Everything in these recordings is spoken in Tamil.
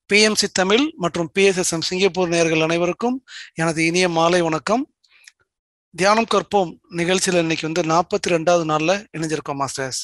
பிஎம்சி தமிழ் மற்றும் பிஎஸ்எஸ்எம் சிங்கப்பூர் நேயர்கள் அனைவருக்கும் எனது இனிய மாலை வணக்கம் தியானம் கற்போம் நிகழ்ச்சியில் இன்னைக்கு வந்து நாற்பத்தி ரெண்டாவது நாளில் இணைஞ்சிருக்கோம் மாஸ்டர்ஸ்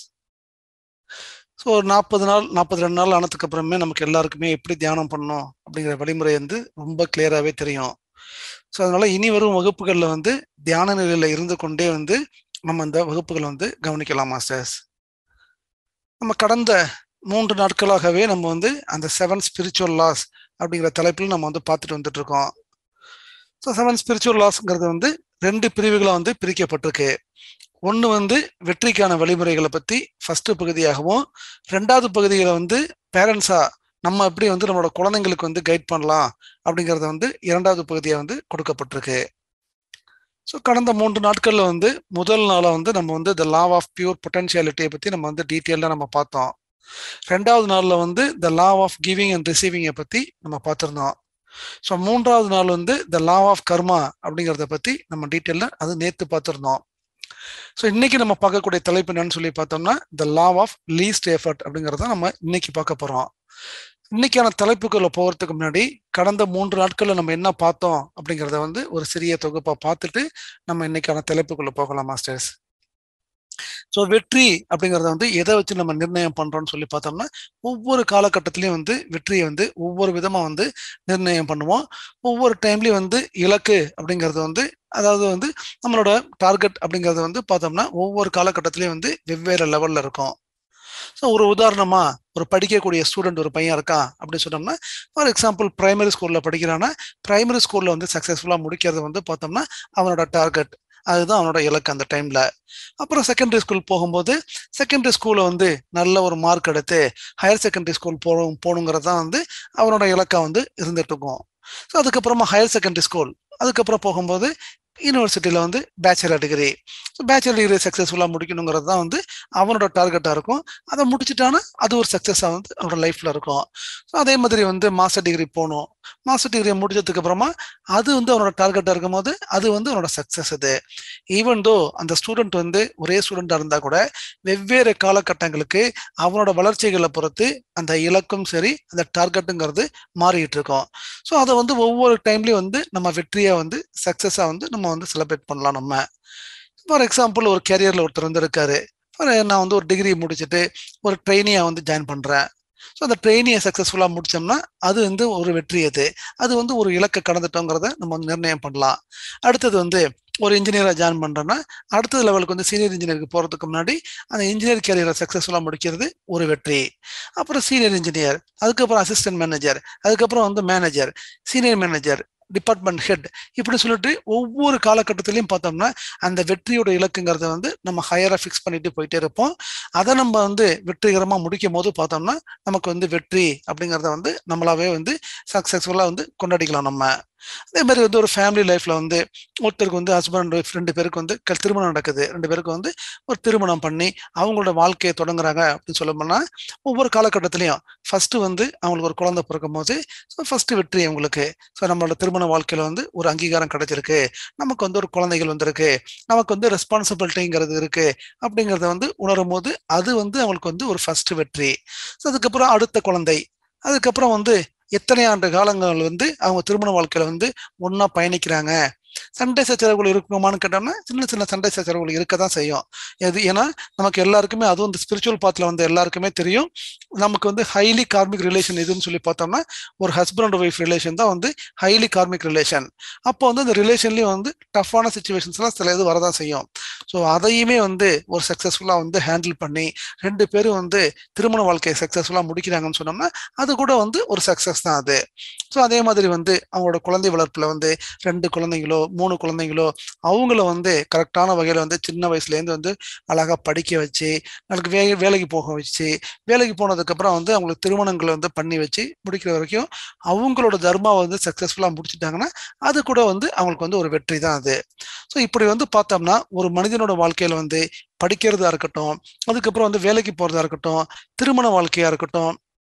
ஸோ ஒரு நாற்பது நாள் நாற்பத்தி ரெண்டு நாள் ஆனதுக்கு அப்புறமே நமக்கு எல்லாருக்குமே எப்படி தியானம் பண்ணணும் அப்படிங்கிற வழிமுறை வந்து ரொம்ப கிளியராகவே தெரியும் ஸோ அதனால இனி வரும் வகுப்புகளில் வந்து தியான நிலையில் இருந்து கொண்டே வந்து நம்ம அந்த வகுப்புகளை வந்து கவனிக்கலாம் மாஸ்டர்ஸ் நம்ம கடந்த மூன்று நாட்களாகவே நம்ம வந்து அந்த செவன் ஸ்பிரிச்சுவல் லாஸ் அப்படிங்கிற தலைப்பில் நம்ம வந்து பார்த்துட்டு வந்துட்டு இருக்கோம் ஸோ செவன் ஸ்பிரிச்சுவல் லாஸ்ங்கிறது வந்து ரெண்டு பிரிவுகளாக வந்து பிரிக்கப்பட்டிருக்கு ஒன்று வந்து வெற்றிக்கான வழிமுறைகளை பற்றி ஃபர்ஸ்ட் பகுதியாகவும் ரெண்டாவது பகுதிகளை வந்து பேரண்ட்ஸா நம்ம எப்படி வந்து நம்மளோட குழந்தைங்களுக்கு வந்து கைட் பண்ணலாம் அப்படிங்கிறத வந்து இரண்டாவது பகுதியாக வந்து கொடுக்கப்பட்டிருக்கு ஸோ கடந்த மூன்று நாட்களில் வந்து முதல் நாளாக வந்து நம்ம வந்து த லா ஆஃப் பியூர் பொட்டன்ஷியாலிட்டியை பற்றி நம்ம வந்து டீட்டெயிலாக நம்ம பார்த்தோம் ரெண்டாவது நாளில் வந்து the law of giving and ரிசீவிங்கை பற்றி நம்ம பார்த்துருந்தோம் ஸோ மூன்றாவது நாள் வந்து த லா ஆஃப் கர்மா அப்படிங்கிறத பற்றி நம்ம டீட்டெயிலில் அது நேற்று பார்த்துருந்தோம் ஸோ இன்னைக்கு நம்ம பார்க்கக்கூடிய தலைப்பு என்னன்னு சொல்லி பார்த்தோம்னா the law of least effort அப்படிங்கிறத நம்ம இன்னைக்கு பார்க்க போகிறோம் இன்னைக்கான தலைப்புக்குள்ள போகிறதுக்கு முன்னாடி கடந்த மூன்று நாட்களில் நம்ம என்ன பார்த்தோம் அப்படிங்கிறத வந்து ஒரு சிறிய தொகுப்பாக பார்த்துட்டு நம்ம இன்னைக்கான தலைப்புக்குள்ள போகலாம் மாஸ்டர்ஸ் ஸோ வெற்றி அப்படிங்கிறத வந்து எதை வச்சு நம்ம நிர்ணயம் பண்றோம்னு சொல்லி பார்த்தோம்னா ஒவ்வொரு காலகட்டத்திலையும் வந்து வெற்றியை வந்து ஒவ்வொரு விதமா வந்து நிர்ணயம் பண்ணுவோம் ஒவ்வொரு டைம்லயும் வந்து இலக்கு அப்படிங்கிறது வந்து அதாவது வந்து நம்மளோட டார்கெட் அப்படிங்கிறது வந்து பார்த்தோம்னா ஒவ்வொரு காலகட்டத்திலையும் வந்து வெவ்வேறு லெவல்ல இருக்கும் ஸோ ஒரு உதாரணமா ஒரு படிக்கக்கூடிய ஸ்டூடெண்ட் ஒரு பையன் இருக்கான் அப்படின்னு சொன்னோம்னா ஃபார் எக்ஸாம்பிள் பிரைமரி ஸ்கூல்ல படிக்கிறான்னா பிரைமரி ஸ்கூல்ல வந்து சக்சஸ்ஃபுல்லா முடிக்கிறது வந்து பார்த்தோம்னா அவனோட டார்கெட் அதுதான் அவனோட இலக்கு அந்த டைம்ல அப்புறம் செகண்டரி ஸ்கூல் போகும்போது செகண்டரி ஸ்கூல்ல வந்து நல்ல ஒரு மார்க் எடுத்து ஹையர் செகண்டரி ஸ்கூல் போகணும் போகணுங்கிறது தான் வந்து அவனோட இலக்கா வந்து இருந்துட்டு இருக்கும் ஸோ அதுக்கப்புறமா ஹையர் செகண்டரி ஸ்கூல் அதுக்கப்புறம் போகும்போது யூனிவர்சிட்டியில் வந்து bachelor degree so bachelor degree சக்ஸஸ்ஃபுல்லாக முடிக்கணுங்கிறது தான் வந்து அவனோட டார்கெட்டாக இருக்கும் அதை முடிச்சுட்டானா அது ஒரு சக்ஸஸாக வந்து அவனோட லைஃப்பில் இருக்கும் ஸோ அதே மாதிரி வந்து மாஸ்டர் டிகிரி போகணும் மாஸ்டர் டிகிரி முடிச்சதுக்கு அப்புறமா அது வந்து அவனோட டார்கெட்டாக இருக்கும் போது அது வந்து அவனோட சக்ஸஸ் அது ஈவன் தோ அந்த ஸ்டூடெண்ட் வந்து ஒரே ஸ்டூடெண்டாக இருந்தால் கூட வெவ்வேறு காலகட்டங்களுக்கு அவனோட வளர்ச்சிகளை பொறுத்து அந்த இலக்கும் சரி அந்த டார்கெட்டுங்கிறது மாறிட்டு இருக்கும் ஸோ அதை வந்து ஒவ்வொரு டைம்லையும் வந்து நம்ம வெற்றியை வந்து சக்ஸஸாக வந்து நம்ம வந்து செலிப்ரேட் பண்ணலாம் நம்ம ஃபார் எக்ஸாம்பிள் ஒரு கேரியரில் ஒருத்தர் வந்து இருக்காரு நான் வந்து ஒரு டிகிரி முடிச்சுட்டு ஒரு ட்ரைனியாக வந்து ஜாயின் பண்ணுறேன் ஸோ அந்த ட்ரைனியை சக்ஸஸ்ஃபுல்லாக முடித்தோம்னா அது வந்து ஒரு வெற்றி அது அது வந்து ஒரு இலக்கை கடந்துட்டோங்கிறத நம்ம வந்து நிர்ணயம் பண்ணலாம் அடுத்தது வந்து ஒரு இன்ஜினியராக ஜாயின் பண்ணுறோன்னா அடுத்த லெவலுக்கு வந்து சீனியர் இன்ஜினியருக்கு போகிறதுக்கு முன்னாடி அந்த இன்ஜினியர் கேரியரை சக்ஸஸ்ஃபுல்லாக முடிக்கிறது ஒரு வெற்றி அப்புறம் சீனியர் இன்ஜினியர் அதுக்கப்புறம் அசிஸ்டன்ட் மேனேஜர் அதுக்கப்புறம் வந்து manager senior manager department head இப்படி சொல்லிட்டு ஒவ்வொரு காலகட்டத்திலையும் பார்த்தோம்னா அந்த வெற்றியோட இலக்குங்கிறத வந்து நம்ம ஹையராக ஃபிக்ஸ் பண்ணிட்டு போயிட்டே இருப்போம் அதை நம்ம வந்து வெற்றிகரமாக முடிக்கும் போது பார்த்தோம்னா நமக்கு வந்து வெற்றி அப்படிங்கிறத வந்து நம்மளாவே வந்து சக்ஸஸ்ஃபுல்லாக வந்து கொண்டாடிக்கலாம் நம்ம அதே மாதிரி வந்து ஒரு ஃபேமிலி லைஃப்ல வந்து ஒருத்தருக்கு வந்து ஹஸ்பண்ட் ஒய்ஃப் ரெண்டு பேருக்கு வந்து திருமணம் நடக்குது ரெண்டு பேருக்கு வந்து ஒரு திருமணம் பண்ணி அவங்களோட வாழ்க்கையை தொடங்குறாங்க அப்படின்னு சொல்லணும்னா ஒவ்வொரு காலகட்டத்திலையும் ஃபர்ஸ்ட் வந்து அவங்களுக்கு ஒரு குழந்தை பிறக்கும் போது ஸோ ஃபர்ஸ்ட் வெற்றி அவங்களுக்கு ஸோ நம்மளோட திருமண வாழ்க்கையில வந்து ஒரு அங்கீகாரம் கிடைச்சிருக்கு நமக்கு வந்து ஒரு குழந்தைகள் வந்திருக்கு நமக்கு வந்து ரெஸ்பான்சிபிலிட்டிங்கிறது இருக்கு அப்படிங்கிறத வந்து உணரும் போது அது வந்து அவங்களுக்கு வந்து ஒரு ஃபர்ஸ்ட் வெற்றி ஸோ அதுக்கப்புறம் அடுத்த குழந்தை அதுக்கப்புறம் வந்து எத்தனை ஆண்டு காலங்கள் வந்து அவங்க திருமண வாழ்க்கையில வந்து ஒன்னா பயணிக்கிறாங்க சண்டை சச்சரவுகள் இருக்குமான்னு கேட்டோம்னா சின்ன சின்ன சண்டை சச்சரவுகள் இருக்க தான் செய்யும் எது ஏன்னா நமக்கு எல்லாருக்குமே அதுவும் இந்த ஸ்பிரிச்சுவல் பாத்தில் வந்து எல்லாருக்குமே தெரியும் நமக்கு வந்து ஹைலி கார்மிக் ரிலேஷன் எதுன்னு சொல்லி பார்த்தோம்னா ஒரு ஹஸ்பண்ட் அண்ட் ஒய்ஃப் ரிலேஷன் தான் வந்து ஹைலி கார்மிக் ரிலேஷன் அப்போ வந்து அந்த ரிலேஷன்லேயும் வந்து டஃப்பான சுச்சுவேஷன்ஸ்லாம் சில இது வரதான் செய்யும் ஸோ அதையுமே வந்து ஒரு சக்ஸஸ்ஃபுல்லாக வந்து ஹேண்டில் பண்ணி ரெண்டு பேரும் வந்து திருமண வாழ்க்கையை சக்ஸஸ்ஃபுல்லாக முடிக்கிறாங்கன்னு சொன்னோம்னா அது கூட வந்து ஒரு சக்ஸஸ் தான் அது ஸோ அதே மாதிரி வந்து அவங்களோட குழந்தை வளர்ப்பில் வந்து ரெண்டு குழந்தைங்களோ மூணு குழந்தைங்களோ அவங்கள வந்து கரெக்டான வகையில் வந்து சின்ன வயசுலேருந்து வந்து அழகாக படிக்க வச்சு நாளைக்கு வே வேலைக்கு போக வச்சு வேலைக்கு போனதுக்கப்புறம் வந்து அவங்களுக்கு திருமணங்களை வந்து பண்ணி வச்சு முடிக்கிற வரைக்கும் அவங்களோட தர்மாவை வந்து சக்ஸஸ்ஃபுல்லாக முடிச்சுட்டாங்கன்னா அது கூட வந்து அவங்களுக்கு வந்து ஒரு வெற்றி தான் அது ஸோ இப்படி வந்து பார்த்தோம்னா ஒரு மனிதனோட வாழ்க்கையில் வந்து படிக்கிறதா இருக்கட்டும் அதுக்கப்புறம் வந்து வேலைக்கு போகிறதா இருக்கட்டும் திருமண வாழ்க்கையாக இருக்கட்டும்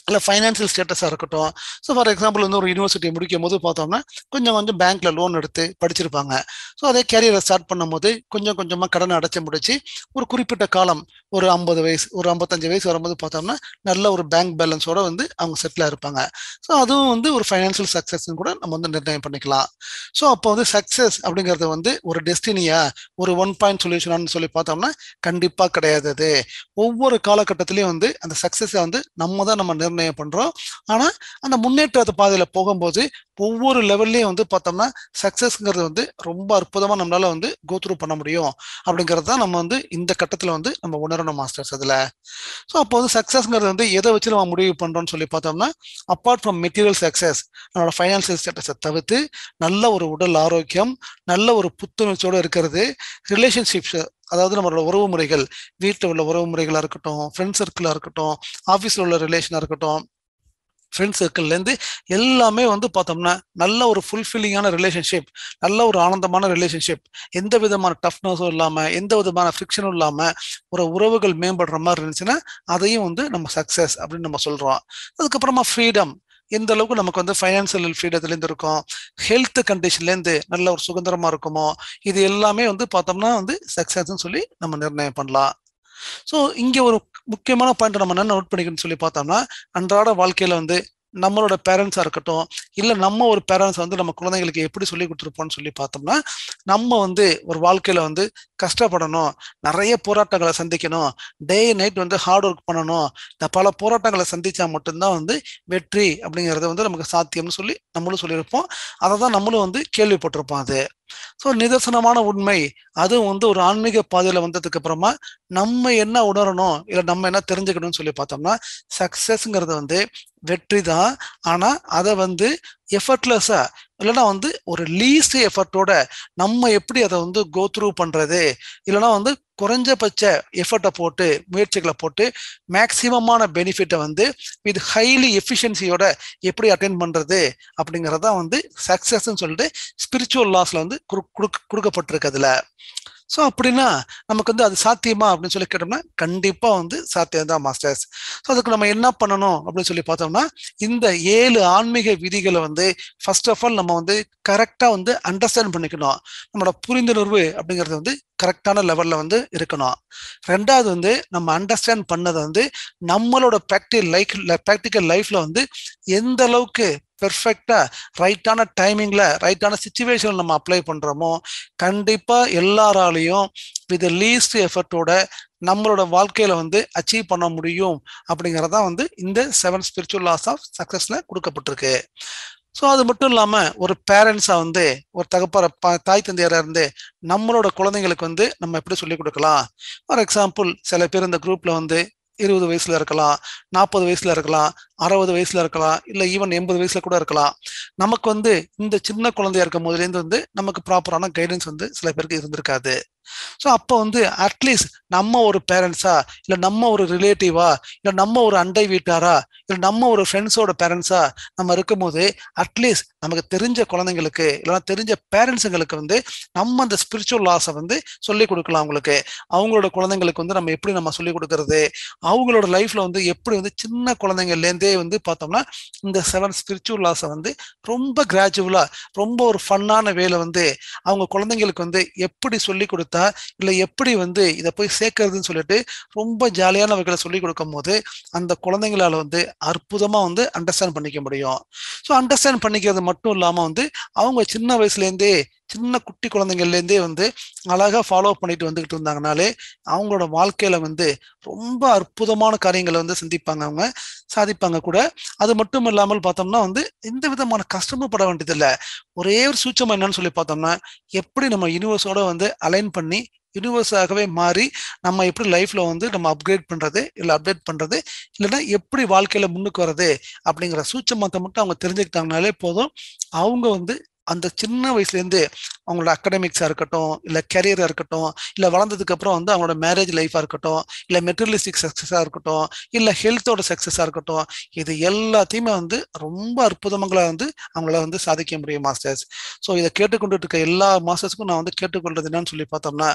இல்லை ஃபைனான்சியல் ஸ்டேட்டஸாக இருக்கட்டும் ஸோ ஃபார் எக்ஸாம்பிள் வந்து ஒரு யூனிவர்சிட்டி முடிக்கும் போது பார்த்தோம்னா கொஞ்சம் கொஞ்சம் பேங்க்ல லோன் எடுத்து படிச்சிருப்பாங்க ஸோ அதே கேரியரை ஸ்டார்ட் பண்ணும்போது கொஞ்சம் கொஞ்சமாக கடன் அடைச்சி முடிச்சு ஒரு குறிப்பிட்ட காலம் ஒரு ஐம்பது வயசு ஒரு ஐம்பத்தஞ்சு வயசு வரும்போது பார்த்தோம்னா நல்ல ஒரு பேங்க் பேலன்ஸோட வந்து அவங்க செட்டில் இருப்பாங்க ஸோ அதுவும் வந்து ஒரு ஃபைனான்சியல் சக்ஸஸ்ன்னு கூட நம்ம வந்து நிர்ணயம் பண்ணிக்கலாம் ஸோ அப்போ வந்து சக்ஸஸ் அப்படிங்கிறது வந்து ஒரு டெஸ்டினியா ஒரு ஒன் பாயிண்ட் சொல்யூஷனான்னு சொல்லி பார்த்தோம்னா கண்டிப்பாக கிடையாது அது ஒவ்வொரு காலகட்டத்திலையும் வந்து அந்த சக்ஸஸை வந்து நம்ம தான் நம்ம நிர்ணயம் பண்ணுறோம் ஆனால் அந்த முன்னேற்ற பாதையில் போகும்போது ஒவ்வொரு லெவல்லையும் வந்து பார்த்தோம்னா சக்ஸஸ்ங்கிறது வந்து ரொம்ப அற்புதமாக நம்மளால வந்து கோத்ரூ பண்ண முடியும் அப்படிங்கிறது தான் நம்ம வந்து இந்த கட்டத்தில் வந்து நம்ம உணரணும் மாஸ்டர்ஸ் அதில் ஸோ அப்போ வந்து சக்ஸஸ்ங்கிறது வந்து எதை வச்சு நம்ம முடிவு பண்ணுறோம்னு சொல்லி பார்த்தோம்னா அப்பார்ட் ஃப்ரம் மெட்டீரியல் சக்ஸஸ் நம்மளோட ஃபைனான்சியல் ஸ்டேட்டஸை தவிர்த்து நல்ல ஒரு உடல் ஆரோக்கியம் நல்ல ஒரு புத்துணர்ச்சியோடு இருக்கிறது ரிலேஷன்ஷிப்ஸ் அதாவது நம்மளோட உறவு முறைகள் வீட்டில் உள்ள உறவு முறைகளாக இருக்கட்டும் ஃப்ரெண்ட் சர்க்கிளாக இருக்கட்டும் ஆஃபீஸில் உள்ள ரிலேஷனாக இருக்கட்டும் ஃப்ரெண்ட் சர்க்கிள்லேருந்து எல்லாமே வந்து பார்த்தோம்னா நல்ல ஒரு ஃபுல்ஃபில்லிங்கான ரிலேஷன்ஷிப் நல்ல ஒரு ஆனந்தமான ரிலேஷன்ஷிப் எந்த விதமான டஃப்னஸும் இல்லாமல் எந்த விதமான ஃப்ரிக்ஷனும் இல்லாமல் ஒரு உறவுகள் மேம்படுற மாதிரி இருந்துச்சுன்னா அதையும் வந்து நம்ம சக்ஸஸ் அப்படின்னு நம்ம சொல்கிறோம் அதுக்கப்புறமா ஃப்ரீடம் எந்த அளவுக்கு நமக்கு வந்து ஃபைனான்சியல் ஃப்ரீடத்துலேருந்து இருக்கும் ஹெல்த் கண்டிஷன்லேருந்து நல்ல ஒரு சுதந்திரமா இருக்குமோ இது எல்லாமே வந்து பார்த்தோம்னா வந்து சக்ஸஸ்ன்னு சொல்லி நம்ம நிர்ணயம் பண்ணலாம் ஸோ இங்கே ஒரு முக்கியமான பாயிண்ட் நம்ம என்ன நோட் பண்ணிக்கணும்னு சொல்லி பார்த்தோம்னா அன்றாட வாழ்க்கையில வந்து நம்மளோட பேரண்ட்ஸாக இருக்கட்டும் இல்லை நம்ம ஒரு பேரண்ட்ஸ் வந்து நம்ம குழந்தைங்களுக்கு எப்படி சொல்லி கொடுத்துருப்போம்னு சொல்லி பார்த்தோம்னா நம்ம வந்து ஒரு வாழ்க்கையில வந்து கஷ்டப்படணும் நிறைய போராட்டங்களை சந்திக்கணும் டே நைட் வந்து ஹார்ட் ஒர்க் பண்ணணும் இந்த பல போராட்டங்களை சந்திச்சா மட்டும்தான் வந்து வெற்றி அப்படிங்கிறது வந்து நமக்கு சாத்தியம்னு சொல்லி நம்மளும் சொல்லியிருப்போம் அதை தான் நம்மளும் வந்து கேள்விப்பட்டிருப்போம் அது ஸோ நிதர்சனமான உண்மை அதுவும் வந்து ஒரு ஆன்மீக பாதையில வந்ததுக்கு அப்புறமா நம்ம என்ன உணரணும் இல்லை நம்ம என்ன தெரிஞ்சுக்கணும்னு சொல்லி பார்த்தோம்னா சக்சஸ்ங்கிறது வந்து வெற்றி தான் ஆனா அதை வந்து எஃபர்ட்லெஸ்ஸா இல்லைன்னா வந்து ஒரு லீஸ்ட் எஃபர்ட்டோட நம்ம எப்படி அதை வந்து கோ த்ரூ பண்றது இல்லைன்னா வந்து குறைஞ்சபட்ச எஃபர்ட்டை போட்டு முயற்சிகளை போட்டு மேக்சிமமான பெனிஃபிட்டை வந்து வித் ஹைலி எஃபிஷியன்சியோட எப்படி அட்டைன் பண்றது அப்படிங்கறதான் வந்து சக்சஸ்ன்னு சொல்லிட்டு ஸ்பிரிச்சுவல் லாஸ்ல வந்து கொடுக்கப்பட்டிருக்கு அதுல ஸோ அப்படின்னா நமக்கு வந்து அது சாத்தியமா அப்படின்னு சொல்லி கேட்டோம்னா கண்டிப்பா வந்து சாத்தியம் தான் மாஸ்டர்ஸ் ஸோ அதுக்கு நம்ம என்ன பண்ணணும் அப்படின்னு சொல்லி பார்த்தோம்னா இந்த ஏழு ஆன்மீக விதிகளை வந்து ஃபர்ஸ்ட் ஆஃப் ஆல் நம்ம வந்து கரெக்டா வந்து அண்டர்ஸ்டாண்ட் பண்ணிக்கணும் நம்மளோட புரிந்துணர்வு அப்படிங்கிறது வந்து கரெக்டான லெவல்ல வந்து இருக்கணும் ரெண்டாவது வந்து நம்ம அண்டர்ஸ்டாண்ட் பண்ணதை வந்து நம்மளோட ப்ராக்டிகல் லைஃப் ப்ராக்டிக்கல் லைஃப்ல வந்து எந்த அளவுக்கு பெர்ஃபெக்டா ரைட்டான டைமிங்ல ரைட்டான சுச்சுவேஷன் நம்ம அப்ளை பண்றோமோ கண்டிப்பா எல்லாராலையும் வித் லீஸ்ட் எஃபர்ட்டோட நம்மளோட வாழ்க்கையில வந்து அச்சீவ் பண்ண முடியும் அப்படிங்கறதான் வந்து இந்த செவன் ஸ்பிரிச்சுவல் லாஸ் ஆஃப் சக்சஸ்ல கொடுக்கப்பட்டிருக்கு ஸோ அது மட்டும் இல்லாம ஒரு பேரண்ட்ஸா வந்து ஒரு தகப்பற தாய் தந்தையரா இருந்து நம்மளோட குழந்தைங்களுக்கு வந்து நம்ம எப்படி சொல்லிக் கொடுக்கலாம் ஃபார் எக்ஸாம்பிள் சில பேர் இந்த குரூப்ல வந்து இருபது வயசுல இருக்கலாம் நாற்பது வயசுல இருக்கலாம் அறுபது வயசுல இருக்கலாம் இல்ல ஈவன் எண்பது வயசுல கூட இருக்கலாம் நமக்கு வந்து இந்த சின்ன குழந்தையா இருக்கும் போதுலேருந்து வந்து நமக்கு ப்ராப்பரான கைடன்ஸ் வந்து சில பேருக்கு இருந்திருக்காது ஸோ அப்போ வந்து அட்லீஸ்ட் நம்ம ஒரு பேரண்ட்ஸா இல்லை நம்ம ஒரு ரிலேட்டிவா இல்லை நம்ம ஒரு அண்டை வீட்டாரா இல்லை நம்ம ஒரு ஃப்ரெண்ட்ஸோட பேரண்ட்ஸா நம்ம இருக்கும்போது அட்லீஸ்ட் நமக்கு தெரிஞ்ச குழந்தைங்களுக்கு இல்லைன்னா தெரிஞ்ச பேரண்ட்ஸுங்களுக்கு வந்து நம்ம அந்த ஸ்பிரிச்சுவல் லாஸை வந்து சொல்லி கொடுக்கலாம் அவங்களுக்கு அவங்களோட குழந்தைங்களுக்கு வந்து நம்ம எப்படி நம்ம சொல்லி கொடுக்கறது அவங்களோட லைஃப்ல வந்து எப்படி வந்து சின்ன குழந்தைங்கள்லேருந்தே வந்து பார்த்தோம்னா இந்த செவன் ஸ்பிரிச்சுவல் லாஸை வந்து ரொம்ப கிராஜுவலா ரொம்ப ஒரு ஃபன்னான வேலை வந்து அவங்க குழந்தைங்களுக்கு வந்து எப்படி சொல்லி கொடுத்தா இல்லை எப்படி வந்து இதை போய் சேர்க்கறதுன்னு சொல்லிட்டு ரொம்ப ஜாலியான வகையில் சொல்லி கொடுக்கும் போது அந்த குழந்தைங்களால வந்து அற்புதமா வந்து அண்டர்ஸ்டாண்ட் பண்ணிக்க முடியும் ஸோ அண்டர்ஸ்டாண்ட் பண்ணிக்கிறது மட்டும் இல்லாம வந்து அவங்க சின்ன வயசுலேருந்தே சின்ன குட்டி குழந்தைங்கள்லேருந்தே வந்து அழகா ஃபாலோ பண்ணிட்டு வந்துகிட்டு இருந்தாங்கனாலே அவங்களோட வாழ்க்கையில வந்து ரொம்ப அற்புதமான காரியங்களை வந்து சந்திப்பாங்க அவங்க சாதிப்பாங்க கூட அது மட்டும் இல்லாமல் பார்த்தோம்னா வந்து எந்த விதமான கஷ்டமும் பட வேண்டியதில்லை ஒரே ஒரு சூச்சம் என்னன்னு சொல்லி பார்த்தோம்னா எப்படி நம்ம யூனிவர்ஸோட வந்து அலைன் பண்ணி யூனிவர்ஸாகவே மாறி நம்ம எப்படி லைஃப்ல வந்து நம்ம அப்கிரேட் பண்றது இல்லை அப்டேட் பண்றது இல்லைன்னா எப்படி வாழ்க்கையில முன்னுக்கு வர்றது அப்படிங்கிற சூச்சமத்தை மட்டும் அவங்க தெரிஞ்சுக்கிட்டாங்கனாலே போதும் அவங்க வந்து அந்த சின்ன வயசுலேருந்து அவங்களோட அகடமிக்ஸாக இருக்கட்டும் இல்லை கரியராக இருக்கட்டும் இல்லை வளர்ந்ததுக்கு அப்புறம் வந்து அவங்களோட மேரேஜ் லைஃபாக இருக்கட்டும் இல்லை மெட்டீரியலிஸ்டிக் சக்ஸஸாக இருக்கட்டும் இல்லை ஹெல்த்தோட சக்ஸஸாக இருக்கட்டும் இது எல்லாத்தையுமே வந்து ரொம்ப அற்புதமாக வந்து அவங்கள வந்து சாதிக்க முடியும் மாஸ்டர்ஸ் ஸோ இதை கேட்டுக்கொண்டு இருக்க எல்லா மாஸ்டர்ஸ்க்கும் நான் வந்து கேட்டுக்கொள்றது என்னன்னு சொல்லி பார்த்தோம்னா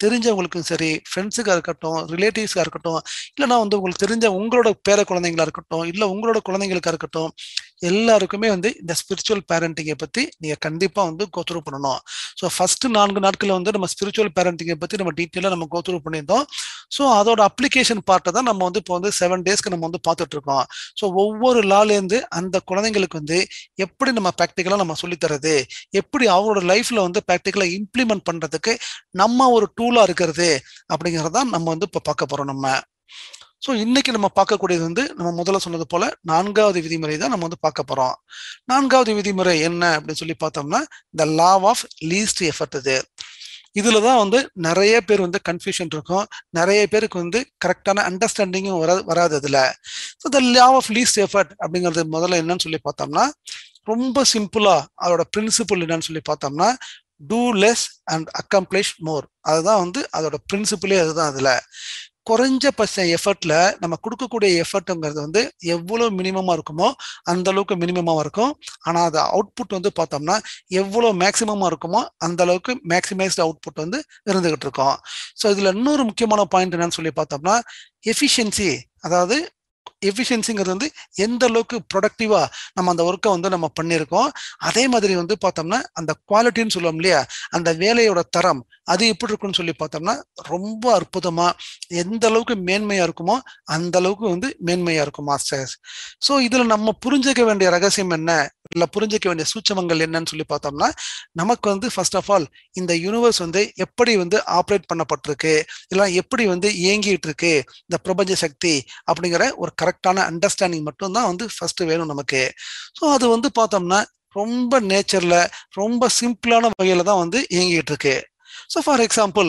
தெரிஞ்சவங்களுக்கும் சரி ஃப்ரெண்ட்ஸுக்காக இருக்கட்டும் ரிலேட்டிவ்ஸாக இருக்கட்டும் இல்லைனா வந்து உங்களுக்கு தெரிஞ்ச உங்களோட பேர குழந்தைங்களா இருக்கட்டும் இல்லை உங்களோட குழந்தைங்களுக்கா இருக்கட்டும் எல்லாருக்குமே வந்து இந்த ஸ்பிரிச்சுவல் பேரண்டிங்கை பற்றி நீங்கள் கண்டிப்பாக வந்து கோத்ரூ பண்ணணும் ஸோ ஃபர்ஸ்ட் நான்கு நாட்களில் வந்து நம்ம ஸ்பிரிச்சுவல் பேரண்டிங்கை பற்றி நம்ம டீட்டெயிலாக நம்ம கோத்ரூ பண்ணியிருந்தோம் ஸோ அதோட அப்ளிகேஷன் பார்ட்டை தான் நம்ம வந்து இப்போ வந்து செவன் டேஸ்க்கு நம்ம வந்து பார்த்துட்டு இருக்கோம் ஸோ ஒவ்வொரு லாலேருந்து அந்த குழந்தைங்களுக்கு வந்து எப்படி நம்ம ப்ராக்டிக்கலாக நம்ம சொல்லித்தரது எப்படி அவங்களோட லைஃப்ல வந்து ப்ராக்டிக்கலாக இம்ப்ளிமெண்ட் பண்ணுறதுக்கு நம்ம ஒரு டூலாக இருக்கிறது அப்படிங்கிறதான் நம்ம வந்து இப்போ பார்க்க போகிறோம் நம்ம ஸோ இன்னைக்கு நம்ம பார்க்கக்கூடியது வந்து நம்ம முதல்ல சொன்னது போல நான்காவது விதிமுறை தான் நம்ம வந்து பார்க்க போறோம் நான்காவது விதிமுறை என்ன அப்படின்னு சொல்லி பார்த்தோம்னா இந்த லா ஆஃப் லீஸ்ட் எஃபர்ட் இது இதுல தான் வந்து நிறைய பேர் வந்து கன்ஃபியூஷன் இருக்கும் நிறைய பேருக்கு வந்து கரெக்டான அண்டர்ஸ்டாண்டிங்கும் வர வராது இதுல so the law of least effort அப்படிங்கிறது முதல்ல என்னன்னு சொல்லி பார்த்தோம்னா ரொம்ப சிம்பிளா அதோட பிரின்சிபிள் என்னன்னு சொல்லி பார்த்தோம்னா do less and accomplish more அதுதான் வந்து அதோட பிரின்சிபிளே அதுதான் அதுல குறைஞ்சபட்ச எஃபர்ட்ல நம்ம கொடுக்கக்கூடிய எஃபர்ட்டுங்கிறது வந்து எவ்வளவு மினிமமா இருக்குமோ அந்த அளவுக்கு மினிமமா இருக்கும் ஆனா அது அவுட்புட் வந்து பார்த்தோம்னா எவ்வளவு மேக்சிமமா இருக்குமோ அந்த அளவுக்கு மேக்சிமைஸ்ட் அவுட்புட் வந்து இருந்துகிட்டு இருக்கும் ஸோ இதுல இன்னொரு முக்கியமான பாயிண்ட் என்னன்னு சொல்லி பார்த்தோம்னா எஃபிஷியன்சி அதாவது எஃபிஷியன்சிங்கிறது வந்து எந்த அளவுக்கு ப்ரொடக்டிவா நம்ம அந்த ஒர்க்கை வந்து நம்ம பண்ணியிருக்கோம் அதே மாதிரி வந்து பார்த்தோம்னா அந்த குவாலிட்டின்னு சொல்லுவோம் இல்லையா அந்த வேலையோட தரம் அது எப்படி இருக்குன்னு சொல்லி பார்த்தோம்னா ரொம்ப அற்புதமா எந்த அளவுக்கு மேன்மையா இருக்குமோ அந்த அளவுக்கு வந்து மேன்மையா இருக்கும் மாஸ்டர்ஸ் ஸோ இதுல நம்ம புரிஞ்சுக்க வேண்டிய ரகசியம் என்ன இல்ல புரிஞ்சுக்க வேண்டிய சூச்சமங்கள் என்னன்னு சொல்லி பார்த்தோம்னா நமக்கு வந்து ஃபர்ஸ்ட் ஆஃப் ஆல் இந்த யூனிவர்ஸ் வந்து எப்படி வந்து ஆப்ரேட் பண்ணப்பட்டிருக்கு இல்லை எப்படி வந்து இயங்கிட்டு இருக்கு இந்த பிரபஞ்ச சக்தி அப்படிங்கிற ஒரு கரெக்டான அண்டர்ஸ்டாண்டிங் மட்டும்தான் வந்து ஃபர்ஸ்ட் வேணும் நமக்கு ஸோ அது வந்து பார்த்தோம்னா ரொம்ப நேச்சர்ல ரொம்ப சிம்பிளான வகையில தான் வந்து இயங்கிட்டு இருக்கு ஸோ ஃபார் எக்ஸாம்பிள்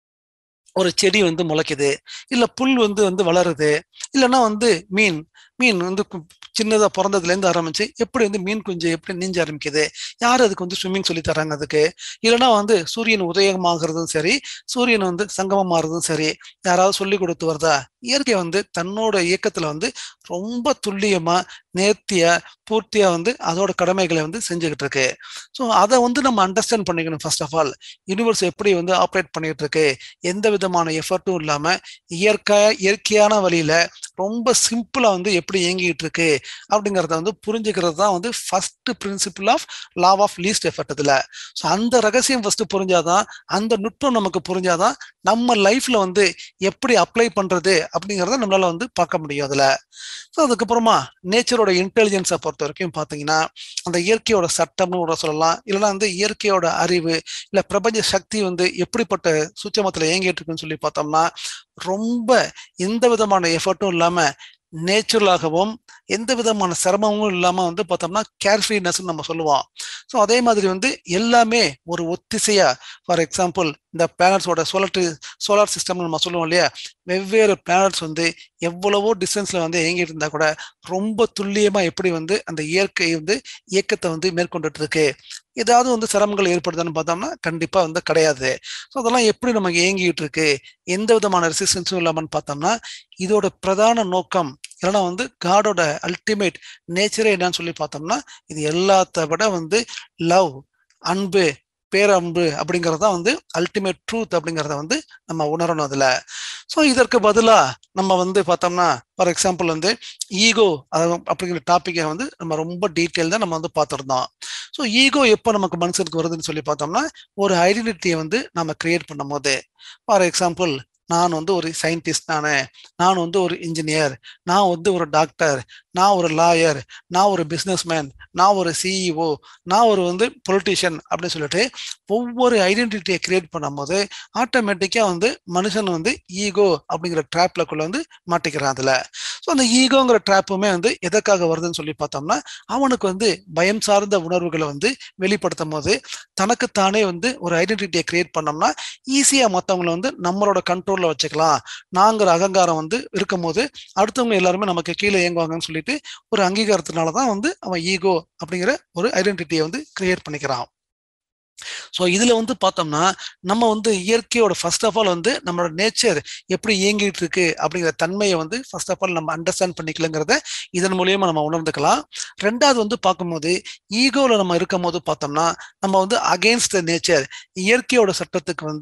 ஒரு செடி வந்து முளைக்குது இல்ல புல் வந்து வந்து வளருது இல்லைன்னா வந்து மீன் மீன் வந்து சின்னதா பிறந்ததுல இருந்து ஆரம்பிச்சு எப்படி வந்து மீன் குஞ்சு எப்படி நீஞ்ச ஆரம்பிக்குது யார் அதுக்கு வந்து ஸ்விம்மிங் சொல்லி தராங்க அதுக்கு இல்லைன்னா வந்து சூரியன் உதயமாகிறதும் சரி சூரியன் வந்து சங்கமம் ஆகிறதும் சரி யாராவது சொல்லி கொடுத்து வருதா இயற்கை வந்து தன்னோட இயக்கத்துல வந்து ரொம்ப துல்லியமா நேர்த்தியா பூர்த்தியா வந்து அதோட கடமைகளை வந்து செஞ்சுக்கிட்டு இருக்கு ஸோ அதை வந்து நம்ம அண்டர்ஸ்டாண்ட் பண்ணிக்கணும் ஃபர்ஸ்ட் ஆஃப் ஆல் யூனிவர்ஸ் எப்படி வந்து ஆப்ரேட் பண்ணிட்டு இருக்கு எந்த விதமான எஃபர்ட்டும் இல்லாம இயற்கை இயற்கையான வழியில ரொம்ப சிம்பிளா வந்து எப்படி இயங்கிட்டு இருக்கு அப்படிங்கிறத வந்து புரிஞ்சுக்கிறது தான் வந்து first principle of law of least effort இதுல ஸோ அந்த ரகசியம் ஃபர்ஸ்ட் புரிஞ்சாதான் அந்த நுட்பம் நமக்கு புரிஞ்சாதான் நம்ம லைஃப்ல வந்து எப்படி அப்ளை பண்றது அப்படிங்கிறத நம்மளால வந்து பார்க்க முடியும் அதுல ஸோ அதுக்கப்புறமா நேச்சரோட இன்டெலிஜென்ஸை பொறுத்த வரைக்கும் பார்த்தீங்கன்னா அந்த இயற்கையோட சட்டம்னு கூட சொல்லலாம் இல்லைன்னா வந்து இயற்கையோட அறிவு இல்லை பிரபஞ்ச சக்தி வந்து எப்படிப்பட்ட சூட்சமத்தில் இயங்கிட்டு இருக்குன்னு சொல்லி பார்த்தோம்னா ரொம்ப எந்த விதமான எஃபர்ட்டும் இல்லாம நேச்சுரலாகவும் எந்த விதமான சிரமமும் இல்லாம வந்து பார்த்தோம்னா கேர்ஃப்ரீனஸ் நம்ம சொல்லுவோம் ஸோ அதே மாதிரி வந்து எல்லாமே ஒரு ஒத்திசையா ஃபார் எக்ஸாம்பிள் இந்த பிளானட்ஸோட சோலர் சோலார் சிஸ்டம் நம்ம சொல்லுவோம் இல்லையா வெவ்வேறு பிளானட்ஸ் வந்து எவ்வளவோ டிஸ்டன்ஸ்ல வந்து இயங்கிட்டு இருந்தா கூட ரொம்ப துல்லியமா எப்படி வந்து அந்த இயற்கை வந்து இயக்கத்தை வந்து மேற்கொண்டுட்டு இருக்கு ஏதாவது வந்து சிரமங்கள் ஏற்படுதான்னு பார்த்தோம்னா கண்டிப்பா வந்து கிடையாது ஸோ அதெல்லாம் எப்படி நமக்கு இயங்கிட்டு இருக்கு எந்த விதமான ரெசிஸ்டன்ஸும் இல்லாமன்னு பார்த்தோம்னா இதோட பிரதான நோக்கம் இல்லைன்னா வந்து காடோட அல்டிமேட் நேச்சரே என்னன்னு சொல்லி பார்த்தோம்னா இது எல்லாத்த விட வந்து லவ் அன்பு பேரன்பு அப்படிங்கிறது தான் வந்து அல்டிமேட் ட்ரூத் அப்படிங்கிறத வந்து நம்ம உணரணும் அதுல ஸோ இதற்கு பதிலா நம்ம வந்து பார்த்தோம்னா ஃபார் எக்ஸாம்பிள் வந்து ஈகோ அப்படிங்கிற டாப்பிக்கை வந்து நம்ம ரொம்ப டீட்டெயில் தான் நம்ம வந்து பார்த்துருந்தோம் ஸோ ஈகோ எப்போ நமக்கு மனுஷனுக்கு வருதுன்னு சொல்லி பார்த்தோம்னா ஒரு ஐடென்டிட்டியை வந்து நம்ம கிரியேட் பண்ணும் போது ஃபார் எக்ஸாம்பிள் நான் வந்து ஒரு சயின்டிஸ்ட் நானே நான் வந்து ஒரு இன்ஜினியர் நான் வந்து ஒரு டாக்டர் நான் ஒரு லாயர் நான் ஒரு பிஸ்னஸ்மேன் நான் ஒரு சிஇஓ நான் ஒரு வந்து பொலிட்டிஷியன் அப்படின்னு சொல்லிட்டு ஒவ்வொரு ஐடென்டிட்டியை கிரியேட் பண்ணும்போது ஆட்டோமேட்டிக்காக வந்து மனுஷன் வந்து ஈகோ அப்படிங்கிற ட்ராப்லக்குள்ள வந்து மாட்டிக்கிறான் அதில் ஸோ அந்த ஈகோங்கிற ட்ராப்புமே வந்து எதற்காக வருதுன்னு சொல்லி பார்த்தோம்னா அவனுக்கு வந்து பயம் சார்ந்த உணர்வுகளை வந்து வெளிப்படுத்தும் போது தனக்குத்தானே வந்து ஒரு ஐடென்டிட்டியை கிரியேட் பண்ணோம்னா ஈஸியாக மற்றவங்களை வந்து நம்மளோட கண்ட்ரோலில் வச்சுக்கலாம் நாங்கிற அகங்காரம் வந்து இருக்கும் போது அடுத்தவங்க எல்லாருமே நமக்கு கீழே இயங்குவாங்கன்னு சொல்லிட்டு ஒரு அங்கீகாரத்தினால தான் வந்து அவன் ஈகோ அப்படிங்கிற ஒரு ஐடென்டிட்டியை வந்து கிரியேட் பண்ணிக்கிறான் ஸோ இதுல வந்து பார்த்தோம்னா நம்ம வந்து இயற்கையோட ஃபர்ஸ்ட் ஆஃப் ஆல் வந்து நம்மளோட நேச்சர் எப்படி இயங்கிட்டு இருக்கு அப்படிங்கிற தன்மையை வந்து ஃபர்ஸ்ட் ஆஃப் ஆல் நம்ம அண்டர்ஸ்டாண்ட் பண்ணிக்கலங்கிறத இதன் மூலியமா நம்ம உணர்ந்துக்கலாம் ரெண்டாவது வந்து பார்க்கும்போது ஈகோல நம்ம இருக்கும் போது பார்த்தோம்னா நம்ம வந்து அகேன்ஸ்ட் த நேச்சர் இயற்கையோட சட்டத்துக்கு வந்து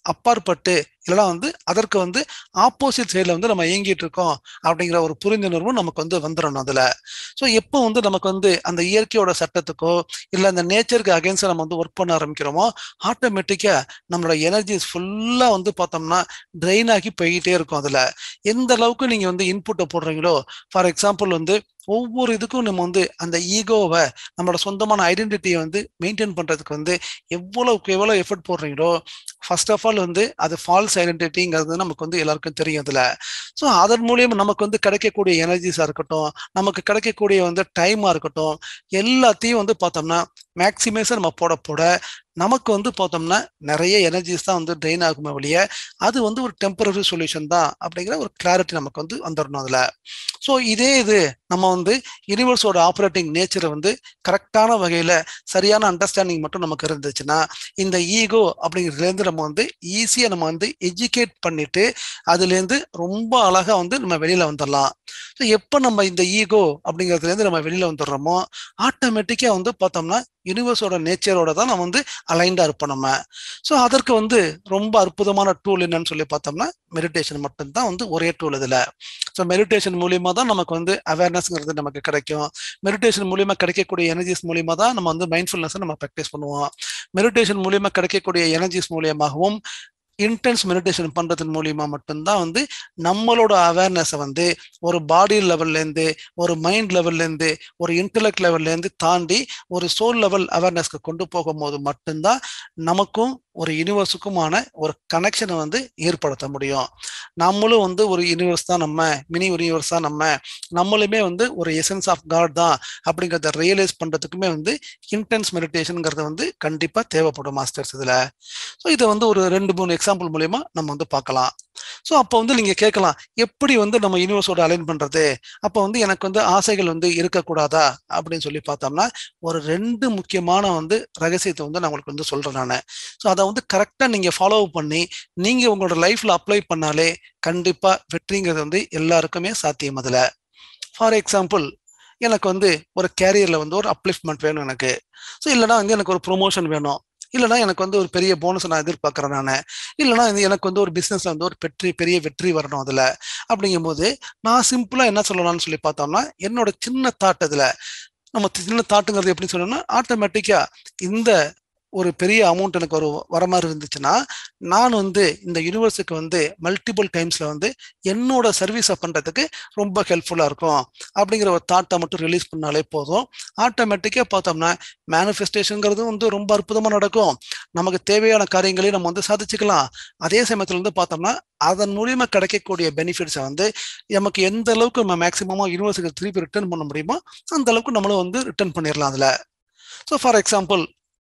அப்பாற்பட்டு இல்லைனா வந்து அதற்கு வந்து ஆப்போசிட் சைடில் வந்து நம்ம இயங்கிட்டு இருக்கோம் அப்படிங்கிற ஒரு புரிந்துணர்வு நமக்கு வந்து வந்துடணும் அதில் ஸோ எப்போ வந்து நமக்கு வந்து அந்த இயற்கையோட சட்டத்துக்கோ இல்லை அந்த நேச்சருக்கு அகேன்ஸ்டாக நம்ம வந்து ஒர்க் பண்ண ஆரம்பிக்கிறோமோ ஆட்டோமேட்டிக்காக நம்மளோட எனர்ஜிஸ் ஃபுல்லாக வந்து பார்த்தோம்னா ட்ரெயின் ஆகி போய்கிட்டே இருக்கும் அதில் எந்த அளவுக்கு நீங்கள் வந்து இன்புட்டை போடுறீங்களோ ஃபார் எக்ஸாம்பிள் வந்து ஒவ்வொரு இதுக்கும் நம்ம வந்து அந்த ஈகோவை நம்மளோட சொந்தமான ஐடென்டிட்டியை வந்து மெயின்டைன் பண்ணுறதுக்கு வந்து எவ்வளோக்கு எவ்வளோ எஃபர்ட் போடுறீங்களோ ஃபர்ஸ்ட் ஆஃப் ஆல் வந்து அது ஃபால்ஸ் ஐடென்டிட்டிங்கிறது நமக்கு வந்து எல்லாருக்கும் தெரியும் அதில் ஸோ அதன் மூலியமா நமக்கு வந்து கிடைக்கக்கூடிய எனர்ஜிஸாக இருக்கட்டும் நமக்கு கிடைக்கக்கூடிய வந்து டைமாக இருக்கட்டும் எல்லாத்தையும் வந்து பார்த்தோம்னா மேக்சிமைஸாக நம்ம போட போட நமக்கு வந்து பார்த்தோம்னா நிறைய எனர்ஜிஸ் தான் வந்து ட்ரெயின் ஆகுமே வழிய அது வந்து ஒரு டெம்பரரி சொல்யூஷன் தான் அப்படிங்கிற ஒரு கிளாரிட்டி நமக்கு வந்து வந்துடணும் அதில் ஸோ இதே இது நம்ம வந்து யூனிவர்ஸோட ஆப்ரேட்டிங் நேச்சரை வந்து கரெக்டான வகையில் சரியான அண்டர்ஸ்டாண்டிங் மட்டும் நமக்கு இருந்துச்சுன்னா இந்த ஈகோ அப்படிங்கிறதுலேருந்து நம்ம வந்து ஈஸியாக நம்ம வந்து எஜுகேட் பண்ணிட்டு அதுலேருந்து ரொம்ப அழகாக வந்து நம்ம வெளியில் வந்துடலாம் ஸோ எப்போ நம்ம இந்த ஈகோ அப்படிங்கிறதுலேருந்து நம்ம வெளியில் வந்துடுறோமோ ஆட்டோமேட்டிக்காக வந்து பார்த்தோம்னா யூனிவர்ஸோட நேச்சரோட தான் நம்ம வந்து அலைண்டாக இருப்போம் நம்ம ஸோ அதற்கு வந்து ரொம்ப அற்புதமான டூல் என்னன்னு சொல்லி பார்த்தோம்னா மெடிடேஷன் மட்டும்தான் வந்து ஒரே டூல் இதில் ஸோ மெடிடேஷன் மூலியமா தான் நமக்கு வந்து அவேர்னஸ்ங்கிறது நமக்கு கிடைக்கும் மெடிடேஷன் மூலியமா கிடைக்கக்கூடிய எனர்ஜிஸ் மூலியமா தான் நம்ம வந்து மைண்ட்ஃபுல்னஸ் நம்ம ப்ராக்டிஸ் பண்ணுவோம் மெடிடேஷன் மூலியமா கிடைக்கக்கூடிய எனர்ஜிஸ் மூலியமாகவும் இன்டென்ஸ் மெடிடேஷன் பண்றதன் மூலியமா மட்டும்தான் வந்து நம்மளோட அவேர்னஸை வந்து ஒரு பாடி லெவல்லேருந்து ஒரு மைண்ட் லெவல்லேருந்து ஒரு இன்டலெக்ட் லெவல்லேருந்து தாண்டி ஒரு சோல் லெவல் அவேர்னஸ்க்கு கொண்டு போகும்போது மட்டும்தான் நமக்கும் ஒரு யூனிவர்ஸுக்குமான ஒரு கனெக்ஷனை வந்து ஏற்படுத்த முடியும் நம்மளும் வந்து ஒரு யூனிவர்ஸ் தான் நம்ம மினி யூனிவர்ஸ் தான் நம்ம நம்மளுமே வந்து ஒரு எசன்ஸ் ஆஃப் காட் தான் அப்படிங்கிறத ரியலைஸ் பண்ணுறதுக்குமே வந்து இன்டென்ஸ் மெடிடேஷனுங்கிறது வந்து கண்டிப்பாக தேவைப்படும் மாஸ்டர்ஸ் இதில் ஸோ இதை வந்து ஒரு ரெண்டு மூணு எக்ஸாம்பிள் மூலயமா நம்ம வந்து பார்க்கலாம் ஸோ அப்போ வந்து நீங்கள் கேட்கலாம் எப்படி வந்து நம்ம யூனிவர்ஸோட அலைன் பண்ணுறது அப்போ வந்து எனக்கு வந்து ஆசைகள் வந்து இருக்கக்கூடாதா அப்படின்னு சொல்லி பார்த்தோம்னா ஒரு ரெண்டு முக்கியமான வந்து ரகசியத்தை வந்து நான் உங்களுக்கு வந்து சொல்கிறேன் நான் ஸோ அதை வந்து கரெக்டாக நீங்கள் ஃபாலோ பண்ணி நீங்கள் உங்களோட லைஃப்பில் அப்ளை பண்ணாலே கண்டிப்பாக வெற்றிங்கிறது வந்து எல்லாருக்குமே சாத்தியம் அதில் ஃபார் எக்ஸாம்பிள் எனக்கு வந்து ஒரு கேரியரில் வந்து ஒரு அப்லிஃப்ட்மெண்ட் வேணும் எனக்கு ஸோ இல்லைனா வந்து எனக்கு ஒரு ப்ரொமோஷன் வேணும் இல்லைனா எனக்கு வந்து ஒரு பெரிய போனஸ் நான் எதிர்பார்க்குறேன் நான் இல்லைனா இது எனக்கு வந்து ஒரு பிஸ்னஸ்ல வந்து ஒரு வெற்றி பெரிய வெற்றி வரணும் அதில் அப்படிங்கும்போது நான் சிம்பிளாக என்ன சொல்லலாம்னு சொல்லி பார்த்தோம்னா என்னோட சின்ன தாட் அதில் நம்ம சின்ன தாட்டுங்கிறது எப்படி சொல்லணும்னா ஆட்டோமேட்டிக்காக இந்த ஒரு பெரிய அமௌண்ட் எனக்கு ஒரு வர மாதிரி இருந்துச்சுன்னா நான் வந்து இந்த யூனிவர்ஸுக்கு வந்து மல்டிபிள் டைம்ஸில் வந்து என்னோட சர்வீஸை பண்ணுறதுக்கு ரொம்ப ஹெல்ப்ஃபுல்லாக இருக்கும் அப்படிங்கிற ஒரு தாட்டை மட்டும் ரிலீஸ் பண்ணாலே போதும் ஆட்டோமேட்டிக்காக பார்த்தோம்னா மேனிஃபெஸ்டேஷனுங்கிறது வந்து ரொம்ப அற்புதமாக நடக்கும் நமக்கு தேவையான காரியங்களையும் நம்ம வந்து சாதிச்சுக்கலாம் அதே சமயத்தில் வந்து பார்த்தோம்னா அதன் மூலியமாக கிடைக்கக்கூடிய பெனிஃபிட்ஸை வந்து நமக்கு எந்த அளவுக்கு நம்ம மேக்ஸிமமாக யூனிவர்ஸுக்கு திருப்பி ரிட்டர்ன் பண்ண முடியுமோ அந்த அளவுக்கு நம்மளும் வந்து ரிட்டர்ன் பண்ணிடலாம் அதில் ஸோ ஃபார் எக்ஸாம்பிள்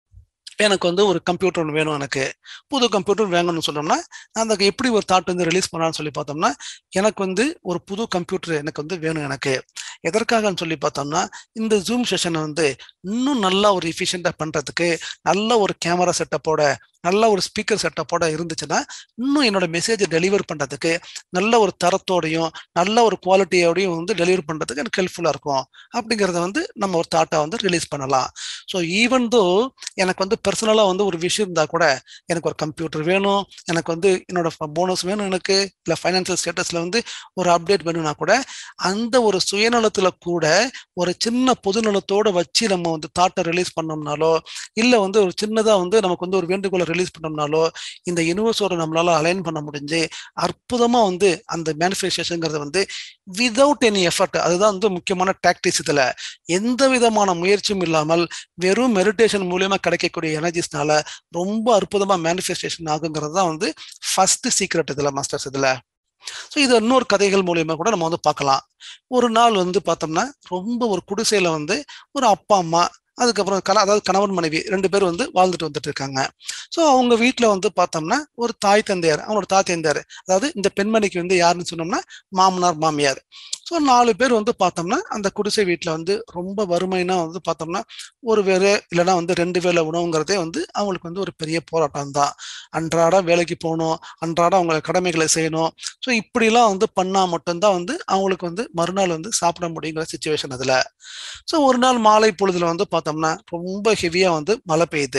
எனக்கு வந்து ஒரு கம்ப்யூட்டர் ஒன்று வேணும் எனக்கு புது கம்ப்யூட்டர் வேணும்னு சொன்னோம்னா அந்த எப்படி ஒரு தாட் வந்து ரிலீஸ் பண்ணலாம்னு சொல்லி பார்த்தோம்னா எனக்கு வந்து ஒரு புது கம்ப்யூட்டர் எனக்கு வந்து வேணும் எனக்கு எதற்காகன்னு சொல்லி பார்த்தோம்னா இந்த ஜூம் செஷனை வந்து இன்னும் நல்லா ஒரு எஃபிஷியண்டாக பண்ணுறதுக்கு நல்ல ஒரு கேமரா செட்டப்போட நல்ல ஒரு ஸ்பீக்கர் செட்டப்போட இருந்துச்சுன்னா இன்னும் என்னோட மெசேஜை டெலிவர் பண்ணுறதுக்கு நல்ல ஒரு தரத்தோடையும் நல்ல ஒரு குவாலிட்டியோடையும் வந்து டெலிவர் பண்ணுறதுக்கு எனக்கு ஹெல்ப்ஃபுல்லாக இருக்கும் அப்படிங்கிறத வந்து நம்ம ஒரு தாட்டை வந்து ரிலீஸ் பண்ணலாம் ஸோ ஈவன் தோ எனக்கு வந்து பர்சனலாக வந்து ஒரு விஷயம் இருந்தால் கூட எனக்கு ஒரு கம்ப்யூட்டர் வேணும் எனக்கு வந்து என்னோட போனஸ் வேணும் எனக்கு இல்லை ஃபைனான்சியல் ஸ்டேட்டஸில் வந்து ஒரு அப்டேட் வேணும்னா கூட அந்த ஒரு சுயநலத்தில் கூட ஒரு சின்ன பொதுநலத்தோடு வச்சு நம்ம வந்து தாட்டை ரிலீஸ் பண்ணோம்னாலோ இல்லை வந்து ஒரு சின்னதாக வந்து நமக்கு வந்து ஒரு வேண்டுகோளை ரிலீஸ் பண்ணோம்னாலோ இந்த யூனிவர்ஸோட நம்மளால அலைன் பண்ண முடிஞ்சு அற்புதமாக வந்து அந்த மேனிஃபெஸ்டேஷனுங்கிறது வந்து விதவுட் எனி எஃபர்ட் அதுதான் வந்து முக்கியமான டாக்டிக்ஸ் இதில் எந்த விதமான முயற்சியும் இல்லாமல் வெறும் மெடிடேஷன் மூலியமா கிடைக்கக்கூடிய எனர்ஜிஸ்னால ரொம்ப அற்புதமா மேனிஃபெஸ்டேஷன் ஆகுங்கிறது தான் வந்து ஃபர்ஸ்ட் சீக்ரெட் இதுல மாஸ்டர்ஸ் இதுல ஸோ இது இன்னொரு கதைகள் மூலியமா கூட நம்ம வந்து பார்க்கலாம் ஒரு நாள் வந்து பார்த்தோம்னா ரொம்ப ஒரு குடிசையில வந்து ஒரு அப்பா அம்மா அதுக்கப்புறம் கண அதாவது கணவன் மனைவி ரெண்டு பேரும் வந்து வாழ்ந்துட்டு வந்துட்டு இருக்காங்க ஸோ அவங்க வீட்டில் வந்து பார்த்தோம்னா ஒரு தாய் தந்தையார் அவனோட தாய் தந்தையார் அதாவது இந்த பெண்மணிக்கு வந்து யாருன்னு சொன்னோம்னா மாமனார் மாமியார் ஸோ நாலு பேர் வந்து பார்த்தோம்னா அந்த குடிசை வீட்டில் வந்து ரொம்ப வறுமைனா வந்து பார்த்தோம்னா ஒரு வேறு இல்லைன்னா வந்து ரெண்டு வேலை உணவுங்கிறதே வந்து அவங்களுக்கு வந்து ஒரு பெரிய போராட்டம் தான் அன்றாட வேலைக்கு போகணும் அன்றாட அவங்க கடமைகளை செய்யணும் ஸோ இப்படிலாம் வந்து பண்ணால் மட்டும்தான் வந்து அவங்களுக்கு வந்து மறுநாள் வந்து சாப்பிட முடியுங்கிற சுச்சுவேஷன் அதில் ஸோ ஒரு நாள் மாலை பொழுதுல வந்து பார்த்தோம்னா ரொம்ப ஹெவியாக வந்து மழை பெய்யுது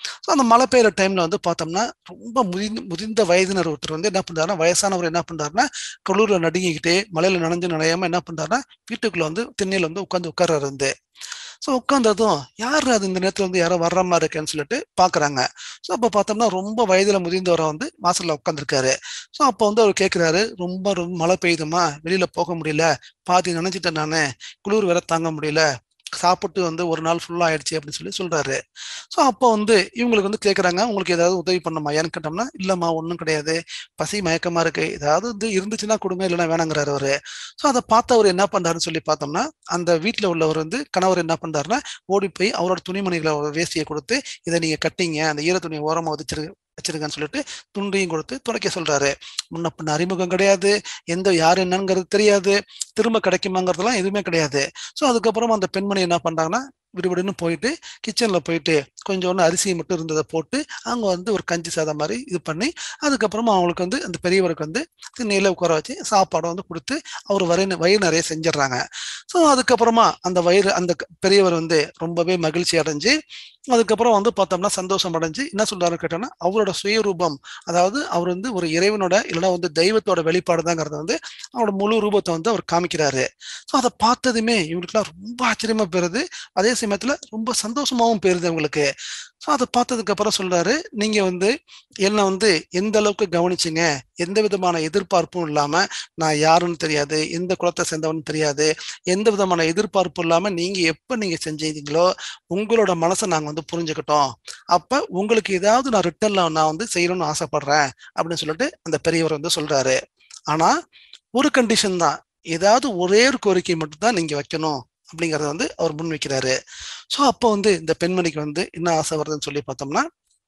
ஸோ அந்த மழை பெய்யுற டைம்ல வந்து பார்த்தோம்னா ரொம்ப முதிர்ந்த முதிர்ந்த வயதினர் ஒருத்தர் வந்து என்ன பண்றாருன்னா வயசானவர் என்ன பண்றாருன்னா குளிர்ல நடுங்கிக்கிட்டே மழையில நனைஞ்சு நனையாம என்ன பண்றாருன்னா வீட்டுக்குள்ள வந்து திண்ணையில வந்து உட்காந்து உட்கார்றாரு இருந்து ஸோ உட்காந்ததும் யார் அது இந்த நேரத்துல வந்து யாரோ வர்ற மாதிரி இருக்கேன்னு சொல்லிட்டு பாக்குறாங்க ஸோ அப்போ பார்த்தோம்னா ரொம்ப வயதுல முதிர்ந்தவரை வந்து வாசல்ல உட்காந்துருக்காரு ஸோ அப்போ வந்து அவர் கேட்கிறாரு ரொம்ப ரொம்ப மழை பெய்யுதுமா வெளியில போக முடியல பாதி நினைச்சிட்டேன் நானு குளிர் வேற தாங்க முடியல சாப்பிட்டு வந்து ஒரு நாள் ஃபுல்லா ஆயிடுச்சு அப்படின்னு சொல்லி சொல்றாரு ஸோ அப்போ வந்து இவங்களுக்கு வந்து கேட்குறாங்க உங்களுக்கு ஏதாவது உதவி பண்ணுமா ஏன்னு கேட்டோம்னா இல்லம்மா ஒன்றும் கிடையாது பசி மயக்கமா இருக்கு ஏதாவது வந்து இருந்துச்சுன்னா கொடுங்க இல்லைன்னா வேணாங்கிறாரு அவரு ஸோ அதை பார்த்து அவர் என்ன பண்றாருன்னு சொல்லி பார்த்தோம்னா அந்த வீட்டில் உள்ளவர் வந்து கணவர் என்ன பண்றாருன்னா ஓடி போய் அவரோட துணிமணிகளை வேஷ்டியை கொடுத்து இதை நீங்க கட்டிங்க அந்த ஈர துணியை ஓரமா வச்சிரு வச்சிருக்கேன்னு சொல்லிட்டு துண்டையும் கொடுத்து துடைக்க சொல்றாரு முன்ன பின்ன அறிமுகம் கிடையாது எந்த யார் என்னங்கிறது தெரியாது திரும்ப கிடைக்குமாங்கிறதுலாம் எதுவுமே கிடையாது ஸோ அதுக்கப்புறம் அந்த பெண்மணி என்ன பண்றாங்கன்னா விடுவிடுன்னு போயிட்டு கிச்சன்ல போயிட்டு கொஞ்சோண்டு அரிசி மட்டும் இருந்ததை போட்டு அவங்க வந்து ஒரு கஞ்சி சாதம் மாதிரி இது பண்ணி அதுக்கப்புறமா அவங்களுக்கு வந்து அந்த பெரியவருக்கு வந்து திண்ணையில உட்கார வச்சு சாப்பாடை வந்து கொடுத்து அவர் வயிறு வயிறு நிறைய செஞ்சிடுறாங்க ஸோ அதுக்கப்புறமா அந்த வயிறு அந்த பெரியவர் வந்து ரொம்பவே மகிழ்ச்சி அடைஞ்சு அதுக்கப்புறம் வந்து பார்த்தோம்னா சந்தோஷம் அடைஞ்சு என்ன சொல்றாரு கேட்டோம்னா அவரோட சுயரூபம் அதாவது அவர் வந்து ஒரு இறைவனோட இல்லைன்னா வந்து தெய்வத்தோட வெளிப்பாடு தாங்கிறத வந்து அவரோட முழு ரூபத்தை வந்து அவர் காமிக்கிறாரு ஸோ அதை பார்த்ததுமே இவங்களுக்குலாம் ரொம்ப ஆச்சரியமா போயிருது அதே சமயத்துல ரொம்ப சந்தோஷமாவும் போயிருது அவங்களுக்கு ஸோ அதை பார்த்ததுக்கு அப்புறம் சொல்றாரு நீங்க வந்து என்னை வந்து எந்த அளவுக்கு கவனிச்சிங்க எந்த விதமான எதிர்பார்ப்பும் இல்லாம நான் யாருன்னு தெரியாது எந்த குலத்தை சேர்ந்தவன்னு தெரியாது எந்த விதமான எதிர்பார்ப்பும் இல்லாம நீங்க எப்ப நீங்க செஞ்சீங்களோ உங்களோட மனசை நாங்க வந்து புரிஞ்சுக்கிட்டோம் அப்ப உங்களுக்கு ஏதாவது நான் ரிட்டர்ன்ல நான் வந்து செய்யணும்னு ஆசைப்படுறேன் அப்படின்னு சொல்லிட்டு அந்த பெரியவர் வந்து சொல்றாரு ஆனா ஒரு கண்டிஷன் தான் ஏதாவது ஒரே ஒரு கோரிக்கை மட்டும் தான் நீங்க வைக்கணும் அப்படிங்கறத வந்து அவர் முன் வைக்கிறாரு ஸோ அப்போ வந்து இந்த பெண்மணிக்கு வந்து என்ன ஆசை வருதுன்னு சொல்லி பார்த்தோம்னா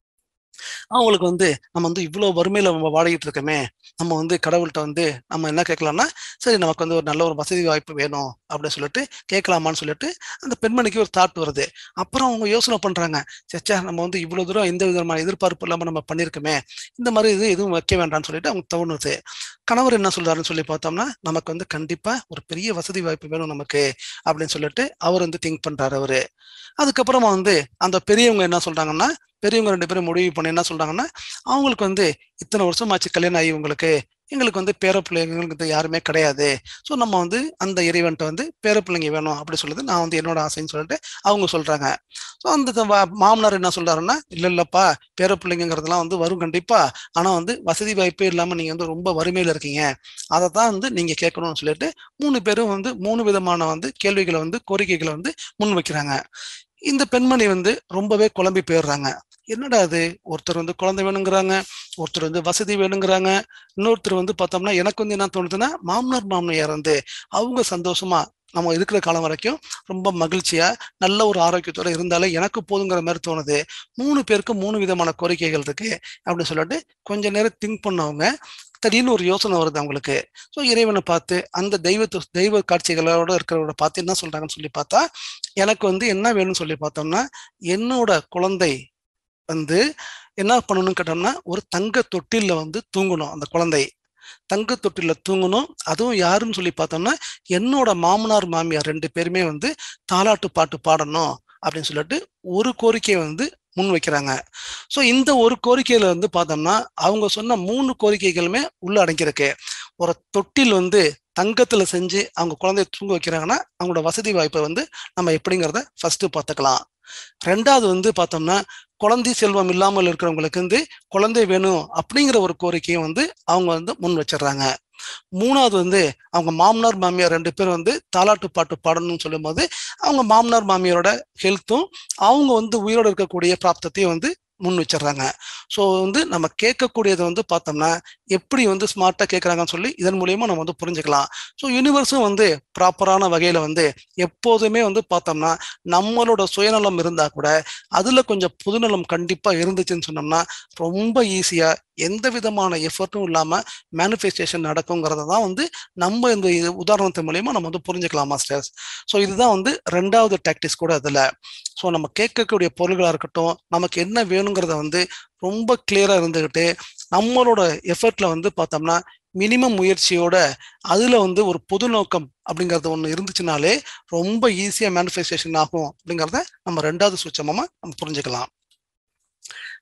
அவங்களுக்கு வந்து நம்ம வந்து இவ்வளவு வறுமையில நம்ம வாடிக்கிட்டு இருக்கோமே நம்ம வந்து கடவுள்கிட்ட வந்து நம்ம என்ன கேட்கலாம்னா சரி நமக்கு வந்து ஒரு நல்ல ஒரு வசதி வாய்ப்பு வேணும் அப்படின்னு சொல்லிட்டு கேட்கலாமான்னு சொல்லிட்டு அந்த பெண்மணிக்கு ஒரு தாட் வருது அப்புறம் அவங்க யோசனை பண்றாங்க சச்சா நம்ம வந்து இவ்வளவு தூரம் எந்த விதமான எதிர்பார்ப்பு இல்லாம நம்ம பண்ணிருக்கோமே இந்த மாதிரி இது எதுவும் வைக்க வேண்டாம்னு சொல்லிட்டு அவங்க தோணுது கணவர் என்ன சொல்றாருன்னு சொல்லி பார்த்தோம்னா நமக்கு வந்து கண்டிப்பா ஒரு பெரிய வசதி வாய்ப்பு வேணும் நமக்கு அப்படின்னு சொல்லிட்டு அவர் வந்து திங்க் பண்றாரு அவரு அதுக்கப்புறமா வந்து அந்த பெரியவங்க என்ன சொல்றாங்கன்னா பெரியவங்க ரெண்டு பேரும் முடிவு பண்ணி என்ன சொல்றாங்கன்னா அவங்களுக்கு வந்து இத்தனை வருஷம் ஆச்சு கல்யாணம் ஆகி உங்களுக்கு எங்களுக்கு வந்து பேர பிள்ளைங்களுக்கு யாருமே கிடையாது ஸோ நம்ம வந்து அந்த இறைவன்ட்ட வந்து பேர பிள்ளைங்க வேணும் அப்படி சொல்லுது நான் வந்து என்னோட ஆசைன்னு சொல்லிட்டு அவங்க சொல்றாங்க ஸோ அந்த மாமனார் என்ன சொல்றாருன்னா இல்ல இல்லப்பா பேர பிள்ளைங்கிறதுலாம் வந்து வரும் கண்டிப்பா ஆனா வந்து வசதி வாய்ப்பே இல்லாம நீங்க வந்து ரொம்ப வறுமையில இருக்கீங்க அதை தான் வந்து நீங்க கேட்கணும்னு சொல்லிட்டு மூணு பேரும் வந்து மூணு விதமான வந்து கேள்விகளை வந்து கோரிக்கைகளை வந்து முன் வைக்கிறாங்க இந்த பெண்மணி வந்து ரொம்பவே குழம்பி போயிடுறாங்க என்னடா அது ஒருத்தர் வந்து குழந்தை வேணுங்கிறாங்க ஒருத்தர் வந்து வசதி வேணுங்கிறாங்க இன்னொருத்தர் வந்து பார்த்தோம்னா எனக்கு வந்து என்ன தோணுதுன்னா மாமனார் மாமனார் வந்து அவங்க சந்தோஷமா நம்ம இருக்கிற காலம் வரைக்கும் ரொம்ப மகிழ்ச்சியா நல்ல ஒரு ஆரோக்கியத்தோட இருந்தாலே எனக்கு போதுங்கிற மாதிரி தோணுது மூணு பேருக்கு மூணு விதமான கோரிக்கைகள் இருக்கு அப்படின்னு சொல்லிட்டு கொஞ்ச நேரம் திங்க் பண்ணவங்க திடீர்னு ஒரு யோசனை வருது அவங்களுக்கு ஸோ இறைவனை பார்த்து அந்த தெய்வத்தை தெய்வ காட்சிகளோட இருக்கிறவரோட பார்த்து என்ன சொல்றாங்கன்னு சொல்லி பார்த்தா எனக்கு வந்து என்ன வேணும்னு சொல்லி பார்த்தோம்னா என்னோட குழந்தை வந்து என்ன பண்ணணும்னு கேட்டோம்னா ஒரு தங்க தொட்டில்ல வந்து தூங்கணும் அந்த குழந்தை தங்க தொட்டில தூங்கணும் அதுவும் யாருன்னு சொல்லி பார்த்தோம்னா என்னோட மாமனார் மாமியார் ரெண்டு பேருமே வந்து தாலாட்டு பாட்டு பாடணும் அப்படின்னு சொல்லிட்டு ஒரு கோரிக்கையை வந்து முன் வைக்கிறாங்க ஸோ இந்த ஒரு கோரிக்கையில வந்து பார்த்தோம்னா அவங்க சொன்ன மூணு கோரிக்கைகளுமே உள்ள அடங்கியிருக்கு ஒரு தொட்டில் வந்து தங்கத்துல செஞ்சு அவங்க குழந்தைய தூங்க வைக்கிறாங்கன்னா அவங்களோட வசதி வாய்ப்பை வந்து நம்ம எப்படிங்கிறத ஃபர்ஸ்ட் பார்த்துக்கலாம் ரெண்டாவது வந்து பார்த்தோம்னா குழந்தை செல்வம் இல்லாமல் இருக்கிறவங்களுக்கு வந்து குழந்தை வேணும் அப்படிங்கிற ஒரு கோரிக்கையை வந்து அவங்க வந்து முன் வச்சிடுறாங்க மூணாவது வந்து அவங்க மாமனார் மாமியார் ரெண்டு பேரும் வந்து தாலாட்டு பாட்டு பாடணும்னு சொல்லும்போது அவங்க மாமனார் மாமியாரோட ஹெல்த்தும் அவங்க வந்து உயிரோடு இருக்கக்கூடிய பிராப்தத்தையும் வந்து முன் வச்சிடுறாங்க ஸோ வந்து நம்ம கேட்கக்கூடியதை வந்து பார்த்தோம்னா எப்படி வந்து ஸ்மார்ட்டாக கேட்குறாங்கன்னு சொல்லி இதன் மூலியமா நம்ம வந்து புரிஞ்சுக்கலாம் ஸோ யூனிவர்ஸும் வந்து ப்ராப்பரான வகையில் வந்து எப்போதுமே வந்து பார்த்தோம்னா நம்மளோட சுயநலம் இருந்தால் கூட அதில் கொஞ்சம் புதுநலம் கண்டிப்பாக இருந்துச்சுன்னு சொன்னோம்னா ரொம்ப ஈஸியாக எந்த விதமான எஃபர்ட்டும் இல்லாமல் மேனிஃபெஸ்டேஷன் நடக்குங்கிறத தான் வந்து நம்ம இந்த இது உதாரணத்து மூலயமா நம்ம வந்து புரிஞ்சுக்கலாம் மாஸ்டர்ஸ் ஸோ இதுதான் வந்து ரெண்டாவது டாக்டிஸ் கூட அதில் ஸோ நம்ம கேட்கக்கூடிய பொருள்களாக இருக்கட்டும் நமக்கு என்ன வேணுங்கிறத வந்து ரொம்ப கிளியராக இருந்துக்கிட்டு நம்மளோட எஃபர்ட்ல வந்து பார்த்தோம்னா மினிமம் முயற்சியோட அதுல வந்து ஒரு பொது நோக்கம் அப்படிங்கறது ஒண்ணு இருந்துச்சுனாலே ரொம்ப ஈஸியா மேனிஃபெஸ்டேஷன் ஆகும் அப்படிங்கறத நம்ம ரெண்டாவது சூட்சமா நம்ம புரிஞ்சுக்கலாம்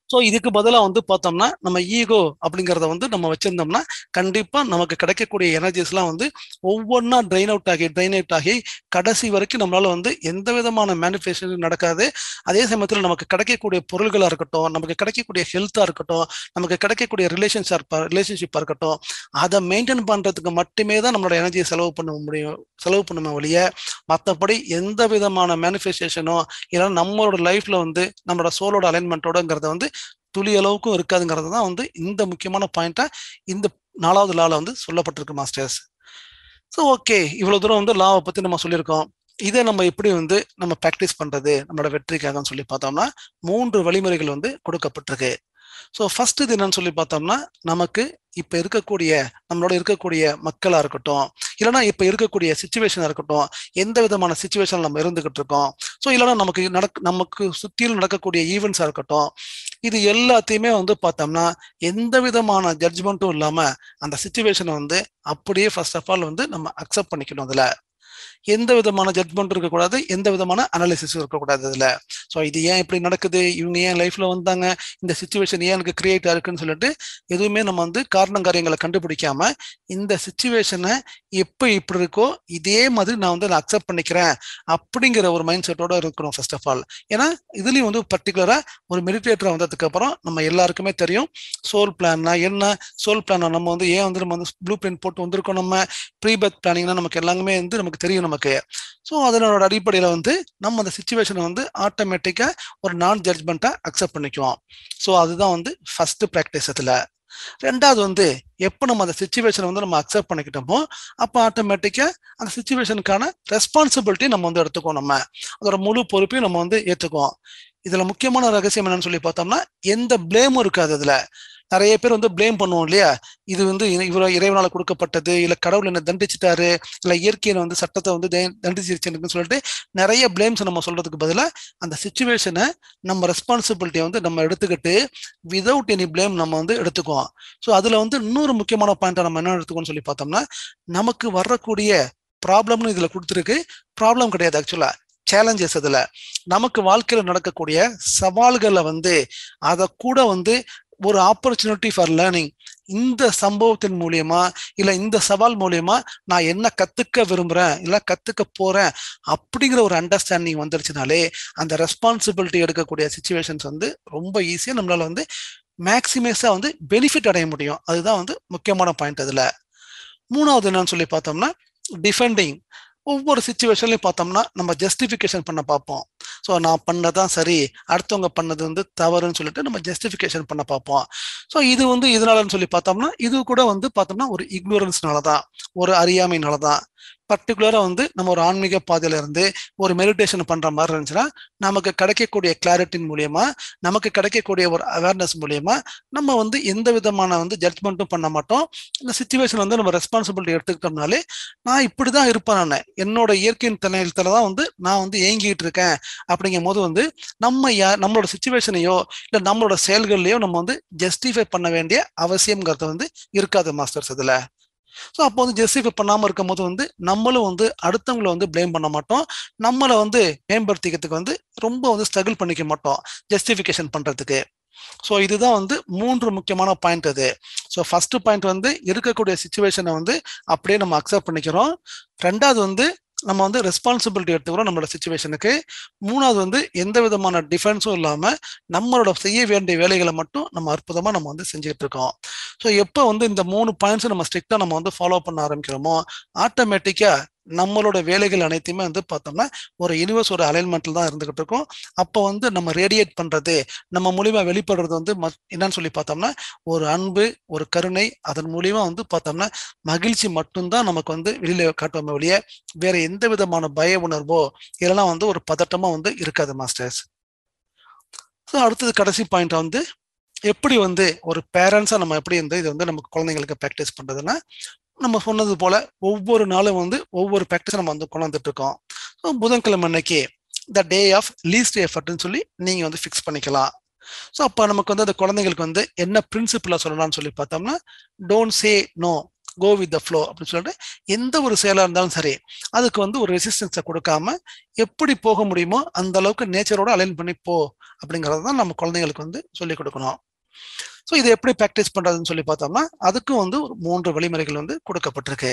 ஸோ இதுக்கு பதிலாக வந்து பார்த்தோம்னா நம்ம ஈகோ அப்படிங்கிறத வந்து நம்ம வச்சிருந்தோம்னா கண்டிப்பா நமக்கு கிடைக்கக்கூடிய எனர்ஜிஸ்லாம் வந்து ஒவ்வொன்றா ட்ரைன் அவுட் ஆகி ட்ரைன் அவுட் ஆகி கடைசி வரைக்கும் நம்மளால வந்து எந்த விதமான மேனிஃபெஸ்டேஷன் நடக்காது அதே சமயத்தில் நமக்கு கிடைக்கக்கூடிய பொருள்களாக இருக்கட்டும் நமக்கு கிடைக்கக்கூடிய ஹெல்த்தாக இருக்கட்டும் நமக்கு கிடைக்கக்கூடிய ரிலேஷன்ஷிப் ரிலேஷன்ஷிப்பாக இருக்கட்டும் அதை மெயின்டைன் பண்ணுறதுக்கு மட்டுமே தான் நம்மளோட எனர்ஜியை செலவு பண்ண முடியும் செலவு பண்ணுமே ஒழிய மற்றபடி எந்த விதமான மேனிஃபெஸ்டேஷனோ இல்லைன்னா நம்மளோட லைஃப்ல வந்து நம்மளோட சோலோட அலைன்மெண்ட்டோடங்கிறத வந்து துளி அளவுக்கும் இருக்காதுங்கிறது தான் வந்து இந்த முக்கியமான பாயிண்டா இந்த நாலாவது லால வந்து சொல்லப்பட்டிருக்கு மாஸ்டர்ஸ் ஸோ ஓகே இவ்வளவு தூரம் வந்து லாவை பத்தி நம்ம சொல்லியிருக்கோம் இதை நம்ம எப்படி வந்து நம்ம ப்ராக்டிஸ் பண்றது நம்மளோட வெற்றிக்காகன்னு சொல்லி பார்த்தோம்னா மூன்று வழிமுறைகள் வந்து கொடுக்கப்பட்டிருக்கு ஸோ ஃபர்ஸ்ட் இது என்னன்னு சொல்லி பார்த்தோம்னா நமக்கு இப்ப இருக்கக்கூடிய நம்மளோட இருக்கக்கூடிய மக்களா இருக்கட்டும் இல்லைன்னா இப்ப இருக்கக்கூடிய சுச்சுவேஷனா இருக்கட்டும் எந்த விதமான சுச்சுவேஷன் நம்ம இருந்துகிட்டு இருக்கோம் ஸோ இல்லைன்னா நமக்கு நடக் நமக்கு சுற்றிலும் நடக்கக்கூடிய ஈவெண்ட்ஸா இருக்கட்டும் இது எல்லாத்தையுமே வந்து பார்த்தோம்னா எந்த விதமான ஜட்ஜ்மெண்ட்டும் இல்லாம அந்த சுச்சுவேஷனை வந்து அப்படியே ஃபர்ஸ்ட் ஆஃப் ஆல் வந்து நம்ம அக்செப்ட் பண்ணிக்கணும் அதுல எந்த விதமான ஜட்மெண்ட் இருக்கக்கூடாது எந்த விதமான அனாலிசிஸ் இருக்கக்கூடாது இதுல ஸோ இது ஏன் இப்படி நடக்குது இவங்க ஏன் லைஃப்ல வந்தாங்க இந்த சுச்சுவேஷன் ஏன் எனக்கு கிரியேட் ஆயிருக்குன்னு சொல்லிட்டு எதுவுமே நம்ம வந்து காரணம் காரியங்களை கண்டுபிடிக்காம இந்த சுச்சுவேஷனை எப்போ இப்படி இருக்கோ இதே மாதிரி நான் வந்து நான் அக்செப்ட் பண்ணிக்கிறேன் அப்படிங்கிற ஒரு மைண்ட் செட்டோட இருக்கணும் ஃபர்ஸ்ட் ஆஃப் ஆல் ஏன்னா இதுலயும் வந்து பர்டிகுலரா ஒரு மெடிடேட்டர் வந்ததுக்கு அப்புறம் நம்ம எல்லாருக்குமே தெரியும் சோல் பிளான்னா என்ன சோல் பிளான் நம்ம வந்து ஏன் வந்து நம்ம வந்து ப்ளூ பிரிண்ட் போட்டு வந்திருக்கோம் நம்ம ப்ரீ பர்த் பிளானிங்னா நமக்கு எல்லாமே வந்து நமக்கு தெரியும் நமக்கு ஸோ அதனோட அடிப்படையில் வந்து நம்ம அந்த சுச்சுவேஷனை வந்து ஆட்டோமேட்டிக்காக ஒரு நான் ஜட்ஜ்மெண்ட்டாக அக்செப்ட் பண்ணிக்குவோம் ஸோ அதுதான் வந்து ஃபர்ஸ்ட் ப்ராக்டிஸ் அதில் ரெண்டாவது வந்து எப்போ நம்ம அந்த சுச்சுவேஷனை வந்து நம்ம அக்செப்ட் பண்ணிக்கிட்டோமோ அப்போ ஆட்டோமேட்டிக்காக அந்த சுச்சுவேஷனுக்கான ரெஸ்பான்சிபிலிட்டி நம்ம வந்து எடுத்துக்குவோம் நம்ம அதோட முழு பொறுப்பையும் நம்ம வந்து ஏற்றுக்குவோம் இதில் முக்கியமான ரகசியம் என்னன்னு சொல்லி பார்த்தோம்னா எந்த பிளேமும் இருக்காது அதில் நிறைய பேர் வந்து பிளேம் பண்ணுவோம் இல்லையா இது வந்து இவர் இறைவனால கொடுக்கப்பட்டது இல்ல கடவுள் என்ன தண்டிச்சிட்டாரு இல்ல இயற்கையில வந்து சட்டத்தை வந்து தண்டிச்சிருச்சுன்னு சொல்லிட்டு நிறைய பிளேம்ஸ் நம்ம சொல்றதுக்கு பதிலாக அந்த சுச்சுவேஷனை நம்ம ரெஸ்பான்சிபிலிட்டியை வந்து நம்ம எடுத்துக்கிட்டு விதவுட் எனி பிளேம் நம்ம வந்து எடுத்துக்குவோம் ஸோ அதுல வந்து இன்னொரு முக்கியமான பாயிண்டை நம்ம என்ன எடுத்துக்கோன்னு சொல்லி பார்த்தோம்னா நமக்கு வரக்கூடிய ப்ராப்ளம்னு இதுல கொடுத்துருக்கு ப்ராப்ளம் கிடையாது ஆக்சுவலா சேலஞ்சஸ் அதுல நமக்கு வாழ்க்கையில நடக்கக்கூடிய சவால்களை வந்து அதை கூட வந்து ஒரு ஆப்பர்ச்சுனிட்டி ஃபார் லேர்னிங் இந்த சம்பவத்தின் மூலியமா இல்ல இந்த சவால் மூலியமா நான் என்ன கத்துக்க விரும்புறேன் இல்ல கத்துக்க போறேன் அப்படிங்கிற ஒரு அண்டர்ஸ்டாண்டிங் வந்துருச்சுனாலே அந்த ரெஸ்பான்சிபிலிட்டி எடுக்கக்கூடிய சுச்சுவேஷன்ஸ் வந்து ரொம்ப ஈஸியா நம்மளால வந்து மேக்சிமைஸா வந்து பெனிஃபிட் அடைய முடியும் அதுதான் வந்து முக்கியமான பாயிண்ட் அதுல மூணாவது என்னன்னு சொல்லி பார்த்தோம்னா டிஃபெண்டிங் ஒவ்வொரு சுச்சுவேஷன்லையும் பார்த்தோம்னா நம்ம ஜஸ்டிஃபிகேஷன் பண்ண பார்ப்போம் ஸோ நான் பண்ணதான் சரி அடுத்தவங்க பண்ணது வந்து தவறுன்னு சொல்லிட்டு நம்ம ஜஸ்டிஃபிகேஷன் பண்ண பார்ப்போம் ஸோ இது வந்து இதனாலன்னு சொல்லி பார்த்தோம்னா இது கூட வந்து பார்த்தோம்னா ஒரு இக்னோரன்ஸ்னால தான் ஒரு அறியாமைனால தான் பர்டிகுலரா வந்து நம்ம ஒரு ஆன்மீக பாதையில இருந்து ஒரு மெடிடேஷன் பண்ற மாதிரி இருந்துச்சுன்னா நமக்கு கிடைக்கக்கூடிய கிளாரிட்டின் மூலியமா நமக்கு கிடைக்கக்கூடிய ஒரு அவேர்னஸ் மூலியமா நம்ம வந்து எந்த விதமான வந்து ஜட்மெண்ட்டும் பண்ண மாட்டோம் இந்த சுச்சுவேஷன் வந்து நம்ம ரெஸ்பான்சிபிலிட்டி எடுத்துக்கிட்டோம்னாலே நான் இப்படிதான் இருப்பேன் நான் என்னோட இயற்கையின் தன்மையில தான் வந்து நான் வந்து ஏங்கிட்டு இருக்கேன் அப்படிங்கும் போது வந்து நம்ம யா நம்மளோட சுச்சுவேஷனையோ இல்லை நம்மளோட செயல்கள்லையோ நம்ம வந்து ஜஸ்டிஃபை பண்ண வேண்டிய அவசியம்ங்கிறது வந்து இருக்காது மாஸ்டர்ஸ் இதுல ஸோ அப்போ வந்து ஜஸ்டிஃபை பண்ணாமல் இருக்கும் போது வந்து நம்மளும் வந்து அடுத்தவங்களை வந்து பிளேம் பண்ண மாட்டோம் நம்மளை வந்து மேம்படுத்திக்கிறதுக்கு வந்து ரொம்ப வந்து ஸ்ட்ரகிள் பண்ணிக்க மாட்டோம் ஜஸ்டிஃபிகேஷன் பண்ணுறதுக்கு ஸோ இதுதான் வந்து மூன்று முக்கியமான பாயிண்ட் அது ஸோ ஃபர்ஸ்ட் பாயிண்ட் வந்து இருக்கக்கூடிய சுச்சுவேஷனை வந்து அப்படியே நம்ம அக்செப்ட் பண்ணிக்கிறோம் ரெண்டாவது வந்து நம்ம வந்து ரெஸ்பான்சிபிலிட்டி எடுத்துக்கிறோம் நம்மளோட சுச்சுவேஷனுக்கு மூணாவது வந்து எந்த விதமான டிஃபென்ஸும் இல்லாம நம்மளோட செய்ய வேண்டிய வேலைகளை மட்டும் நம்ம அற்புதமா நம்ம வந்து செஞ்சுட்டு இருக்கோம் ஸோ எப்போ வந்து இந்த மூணு பாயிண்ட்ஸ் நம்ம ஸ்ட்ரிக்டா நம்ம வந்து ஃபாலோ பண்ண ஆரம்பிக்கிறோமோ ஆட்டோமேட்டிக்கா நம்மளோட வேலைகள் அனைத்தையுமே வந்து பார்த்தோம்னா ஒரு யூனிவர்ஸ் ஒரு அலைன்மெண்ட்ல தான் இருந்துகிட்டு இருக்கும் அப்போ வந்து நம்ம ரேடியேட் பண்றது நம்ம மூலியமா வெளிப்படுறது வந்து என்னன்னு சொல்லி பார்த்தோம்னா ஒரு அன்பு ஒரு கருணை அதன் மூலியமா வந்து பார்த்தோம்னா மகிழ்ச்சி மட்டும்தான் நமக்கு வந்து வெளியில காட்டுவோமே வெளியே வேற எந்த விதமான பய உணர்வோ இதெல்லாம் வந்து ஒரு பதட்டமா வந்து இருக்காது மாஸ்டர்ஸ் ஸோ அடுத்தது கடைசி பாயிண்ட் வந்து எப்படி வந்து ஒரு பேரண்ட்ஸா நம்ம எப்படி வந்து இது வந்து நமக்கு குழந்தைங்களுக்கு ப்ராக்டிஸ் பண்றதுன்னா நம்ம சொன்னது போல ஒவ்வொரு நாளும் வந்து ஒவ்வொரு ப்ராக்டிஸ் நம்ம வந்து கொண்டு வந்துட்டு இருக்கோம் ஸோ புதன்கிழமை அன்னைக்கு த டே ஆஃப் லீஸ்ட் எஃபர்ட்னு சொல்லி நீங்க வந்து ஃபிக்ஸ் பண்ணிக்கலாம் ஸோ அப்போ நமக்கு வந்து அந்த குழந்தைங்களுக்கு வந்து என்ன பிரின்சிபிளா சொல்லலாம்னு சொல்லி பார்த்தோம்னா don't say no go with the flow அப்படின்னு சொல்லிட்டு எந்த ஒரு செயலாக இருந்தாலும் சரி அதுக்கு வந்து ஒரு ரெசிஸ்டன்ஸை கொடுக்காம எப்படி போக முடியுமோ அந்த அளவுக்கு நேச்சரோட அலைன் பண்ணி போ அப்படிங்கிறது தான் நம்ம குழந்தைங்களுக்கு வந்து சொல்லிக் கொடுக்கணும் ஸோ இதை எப்படி ப்ராக்டிஸ் பண்றதுன்னு சொல்லி பார்த்தோம்னா அதுக்கும் வந்து ஒரு மூன்று வழிமுறைகள் வந்து கொடுக்கப்பட்டிருக்கு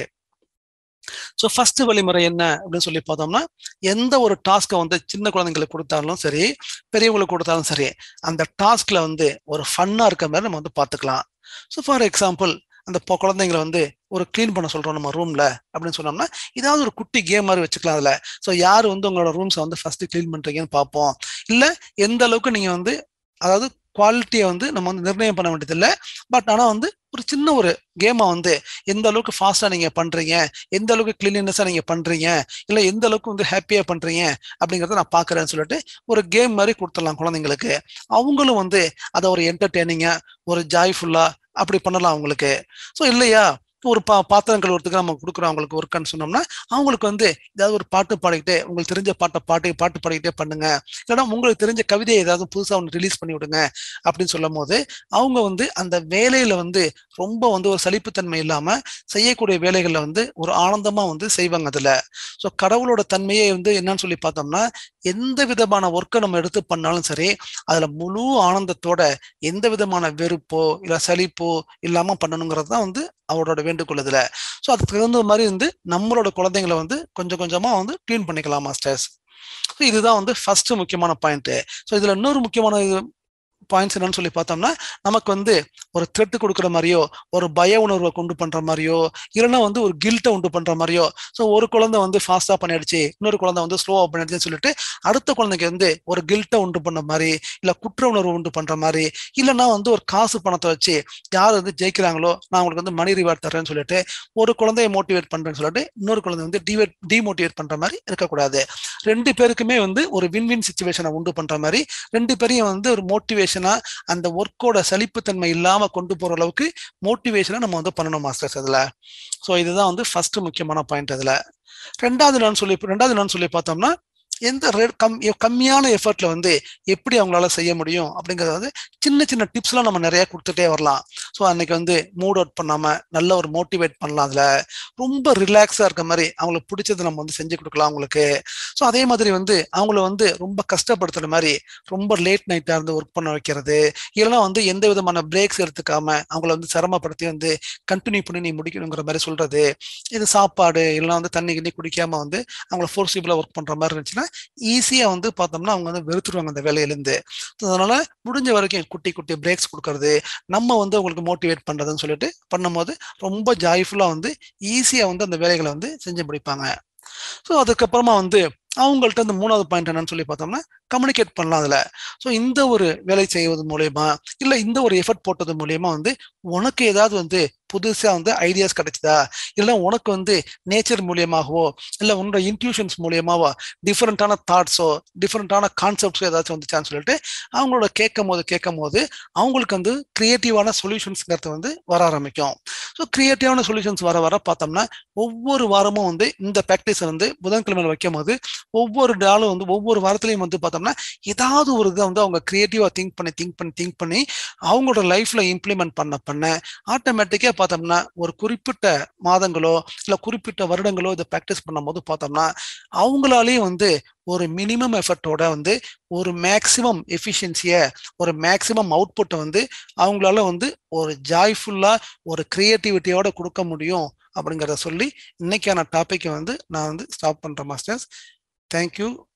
ஸோ ஃபர்ஸ்ட் வழிமுறை என்ன அப்படின்னு சொல்லி பார்த்தோம்னா எந்த ஒரு டாஸ்க்கை வந்து சின்ன குழந்தைங்களுக்கு கொடுத்தாலும் சரி பெரியவங்களுக்கு கொடுத்தாலும் சரி அந்த டாஸ்க்ல வந்து ஒரு ஃபன்னா இருக்க மாதிரி நம்ம வந்து பார்த்துக்கலாம் ஸோ ஃபார் எக்ஸாம்பிள் அந்த பொ- குழந்தைங்களை வந்து ஒரு க்ளீன் பண்ண சொல்றோம் நம்ம ரூம்ல அப்படின்னு சொன்னோம்னா ஏதாவது ஒரு குட்டி கேம் மாதிரி வச்சுக்கலாம் அதுல ஸோ யார் வந்து உங்களோட ரூம்ஸை வந்து ஃபர்ஸ்ட் க்ளீன் பண்றீங்கன்னு பார்ப்போம் இல்ல எந்த அளவுக்கு நீங்க வந்து அதாவது குவாலிட்டியை வந்து நம்ம வந்து நிர்ணயம் பண்ண வேண்டியதில்லை பட் ஆனால் வந்து ஒரு சின்ன ஒரு கேமை வந்து எந்த அளவுக்கு ஃபாஸ்ட்டாக நீங்கள் பண்ணுறீங்க எந்த அளவுக்கு கிளீனினஸாக நீங்கள் பண்ணுறீங்க இல்லை எந்த அளவுக்கு வந்து ஹாப்பியாக பண்ணுறீங்க அப்படிங்கிறத நான் பார்க்குறேன்னு சொல்லிட்டு ஒரு கேம் மாதிரி கொடுத்துடலாம் குழந்தைங்களுக்கு அவங்களும் வந்து அதை ஒரு என்டர்டெய்னிங்காக ஒரு ஜாய்ஃபுல்லாக அப்படி பண்ணலாம் அவங்களுக்கு ஸோ இல்லையா ஒரு பா பாத்திரம் கழுவுறதுக்கு நம்ம கொடுக்குறோம் அவங்களுக்கு ஒர்க்குன்னு சொன்னோம்னா அவங்களுக்கு வந்து ஏதாவது ஒரு பாட்டு பாடிக்கிட்டே உங்களுக்கு தெரிஞ்ச பாட்டை பாட்டு பாட்டு பாடிக்கிட்டே பண்ணுங்க இல்லைன்னா உங்களுக்கு தெரிஞ்ச கவிதையை ஏதாவது புதுசாக ஒன்று ரிலீஸ் பண்ணி விடுங்க அப்படின்னு சொல்லும் போது அவங்க வந்து அந்த வேலையில வந்து ரொம்ப வந்து ஒரு சலிப்புத்தன்மை இல்லாம செய்யக்கூடிய வேலைகள்ல வந்து ஒரு ஆனந்தமா வந்து செய்வாங்க அதுல ஸோ கடவுளோட தன்மையே வந்து என்னன்னு சொல்லி பார்த்தோம்னா எந்த விதமான ஒர்க்கை நம்ம எடுத்து பண்ணாலும் சரி அதுல முழு ஆனந்தத்தோட எந்த விதமான வெறுப்போ இல்ல சலிப்போ இல்லாம பண்ணணுங்கிறது தான் வந்து அவரோட வேண்டுகோள் இதுல ஸோ அதுக்கு தகுந்த மாதிரி வந்து நம்மளோட குழந்தைங்களை வந்து கொஞ்சம் கொஞ்சமா வந்து க்ளீன் பண்ணிக்கலாம் மாஸ்டர்ஸ் ஸோ இதுதான் வந்து ஃபர்ஸ்ட் முக்கியமான பாயிண்ட் ஸோ இதுல இன்னொரு முக்கியமான இது பாயிண்ட்ஸ் என்னன்னு சொல்லி பார்த்தோம்னா நமக்கு வந்து ஒரு த்ரெட் கொடுக்குற மாதிரியோ ஒரு பய உணர்வை கொண்டு பண்ற மாதிரியோ இல்லைன்னா வந்து ஒரு கில்ட்டை உண்டு பண்ற மாதிரியோ ஸோ ஒரு குழந்தை வந்து ஃபாஸ்டா பண்ணிடுச்சு இன்னொரு குழந்தை வந்து ஸ்லோவா பண்ணிடுச்சுன்னு சொல்லிட்டு அடுத்த குழந்தைக்கு வந்து ஒரு கில்ட்டை உண்டு பண்ண மாதிரி இல்ல குற்ற உணர்வு உண்டு பண்ற மாதிரி இல்லைன்னா வந்து ஒரு காசு பணத்தை வச்சு யார் வந்து ஜெயிக்கிறாங்களோ நான் உங்களுக்கு வந்து மணி ரிவார்ட் தரேன்னு சொல்லிட்டு ஒரு குழந்தைய மோட்டிவேட் பண்றேன்னு சொல்லிட்டு இன்னொரு குழந்தை வந்து டிவேட் டிமோட்டிவேட் பண்ற மாதிரி இருக்கக்கூடாது ரெண்டு பேருக்குமே வந்து ஒரு வின் வின் சுச்சுவேஷனை உண்டு பண்ற மாதிரி ரெண்டு பேரையும் வந்து ஒரு மோட்டிவேஷனா அந்த ஒர்க்கோட சலிப்புத்தன்மை இல்லாம கொண்டு போற அளவுக்கு மோட்டிவேஷனை நம்ம வந்து பண்ணணும் மாஸ்டர்ஸ் அதுல ஸோ இதுதான் வந்து ஃபர்ஸ்ட் முக்கியமான பாயிண்ட் அதுல ரெண்டாவது நான் சொல்லி ரெண்டாவது நான் சொல்லி பார்த்தோம்னா எந்த re- கம் எ- கம்மியான எஃபர்ட்ல வந்து எப்படி அவங்களால செய்ய முடியும் அப்படிங்கறத வந்து சின்ன சின்ன டிப்ஸ்லாம் நம்ம நிறைய கொடுத்துட்டே வரலாம் ஸோ அன்னைக்கு வந்து மூட் அவுட் பண்ணாம நல்ல ஒரு மோட்டிவேட் பண்ணலாம் அதுல ரொம்ப ரிலாக்ஸா இருக்க மாதிரி அவங்களுக்கு பிடிச்சது நம்ம வந்து செஞ்சு கொடுக்கலாம் அவங்களுக்கு ஸோ அதே மாதிரி வந்து அவங்கள வந்து ரொம்ப கஷ்டப்படுத்துற மாதிரி ரொம்ப லேட் நைட்டா இருந்து ஒர்க் பண்ண வைக்கிறது இல்லைன்னா வந்து எந்த விதமான பிரேக்ஸ் எடுத்துக்காம அவங்கள வந்து சிரமப்படுத்தி வந்து கண்டினியூ பண்ணி நீ முடிக்கணுங்கிற மாதிரி சொல்றது இது சாப்பாடு இல்லைன்னா வந்து தண்ணி கிண்ணி குடிக்காம வந்து அவங்கள ஃபோர்ஸிபிளா ஒர்க் பண்ற மாதிரி இருந்துச்சுன்னா ஈஸியா வந்து பார்த்தோம்னா அவங்க வந்து வெறுத்துருவாங்க அந்த வேலையிலேருந்து அதனால முடிஞ்ச வரைக்கும் குட்டி குட்டி பிரேக்ஸ் கொடுக்கறது நம்ம வந்து அவங்களுக்கு மோட்டிவேட் பண்றதுன்னு சொல்லிட்டு பண்ணும்போது ரொம்ப ஜாய்ஃபுல்லா வந்து ஈஸியா வந்து அந்த வேலைகளை வந்து செஞ்சு முடிப்பாங்க ஸோ அதுக்கப்புறமா வந்து அவங்கள்ட்ட இந்த மூணாவது பாயிண்ட் என்னன்னு சொல்லி பார்த்தோம்னா கம்யூனிகேட் பண்ணலாம் அதுல ஸோ இந்த ஒரு வேலை செய்வது மூலயமா இல்லை இந்த ஒரு எஃபர்ட் போட்டது மூலயமா வந்து உனக்கு ஏதாவது வந்து புதுசா வந்து ஐடியாஸ் கிடைச்சதா இல்லை உனக்கு வந்து நேச்சர் மூலியமாகவோ இல்லை உன்னோட இன்ட்யூஷன்ஸ் மூலியமாவோ டிஃப்ரெண்டான தாட்ஸோ டிஃப்ரெண்டான கான்செப்ட்ஸோ ஏதாச்சும் வந்துச்சான்னு சொல்லிட்டு அவங்களோட கேட்கும் போது கேட்கும் போது அவங்களுக்கு வந்து கிரியேட்டிவான சொல்யூஷன்ஸ்ங்கிறது வந்து வர ஆரம்பிக்கும் ஸோ கிரியேட்டிவான சொல்யூஷன்ஸ் வர வர பார்த்தோம்னா ஒவ்வொரு வாரமும் வந்து இந்த ப்ராக்டிஸை வந்து புதன்கிழமையில வைக்கும் போது ஒவ்வொரு நாளும் வந்து ஒவ்வொரு வாரத்துலையும் வந்து பார்த்தோம்னா ஏதாவது ஒரு இதை வந்து அவங்க கிரியேட்டிவா திங்க் பண்ணி திங்க் பண்ணி திங்க் பண்ணி அவங்களோட லைஃப்ல இம்ப்ளிமெண்ட் பண்ண பண்ண ஆட்டோமேட்டிக்கா பார்த்தோம்னா ஒரு குறிப்பிட்ட மாதங்களோ இல்லை குறிப்பிட்ட வருடங்களோ இதை ப்ராக்டிஸ் பண்ணும்போது பார்த்தோம்னா அவங்களாலேயும் வந்து ஒரு மினிமம் எஃபர்ட்டோட வந்து ஒரு மேக்சிமம் எஃபிஷியன்சியை ஒரு மேக்சிமம் அவுட்புட்டை வந்து அவங்களால வந்து ஒரு ஜாய்ஃபுல்லா ஒரு கிரியேட்டிவிட்டியோட கொடுக்க முடியும் அப்படிங்கிறத சொல்லி இன்னைக்கான டாப்பிக்கை வந்து நான் வந்து ஸ்டாப் பண்றேன் மாஸ்டர்ஸ் தேங்க்யூ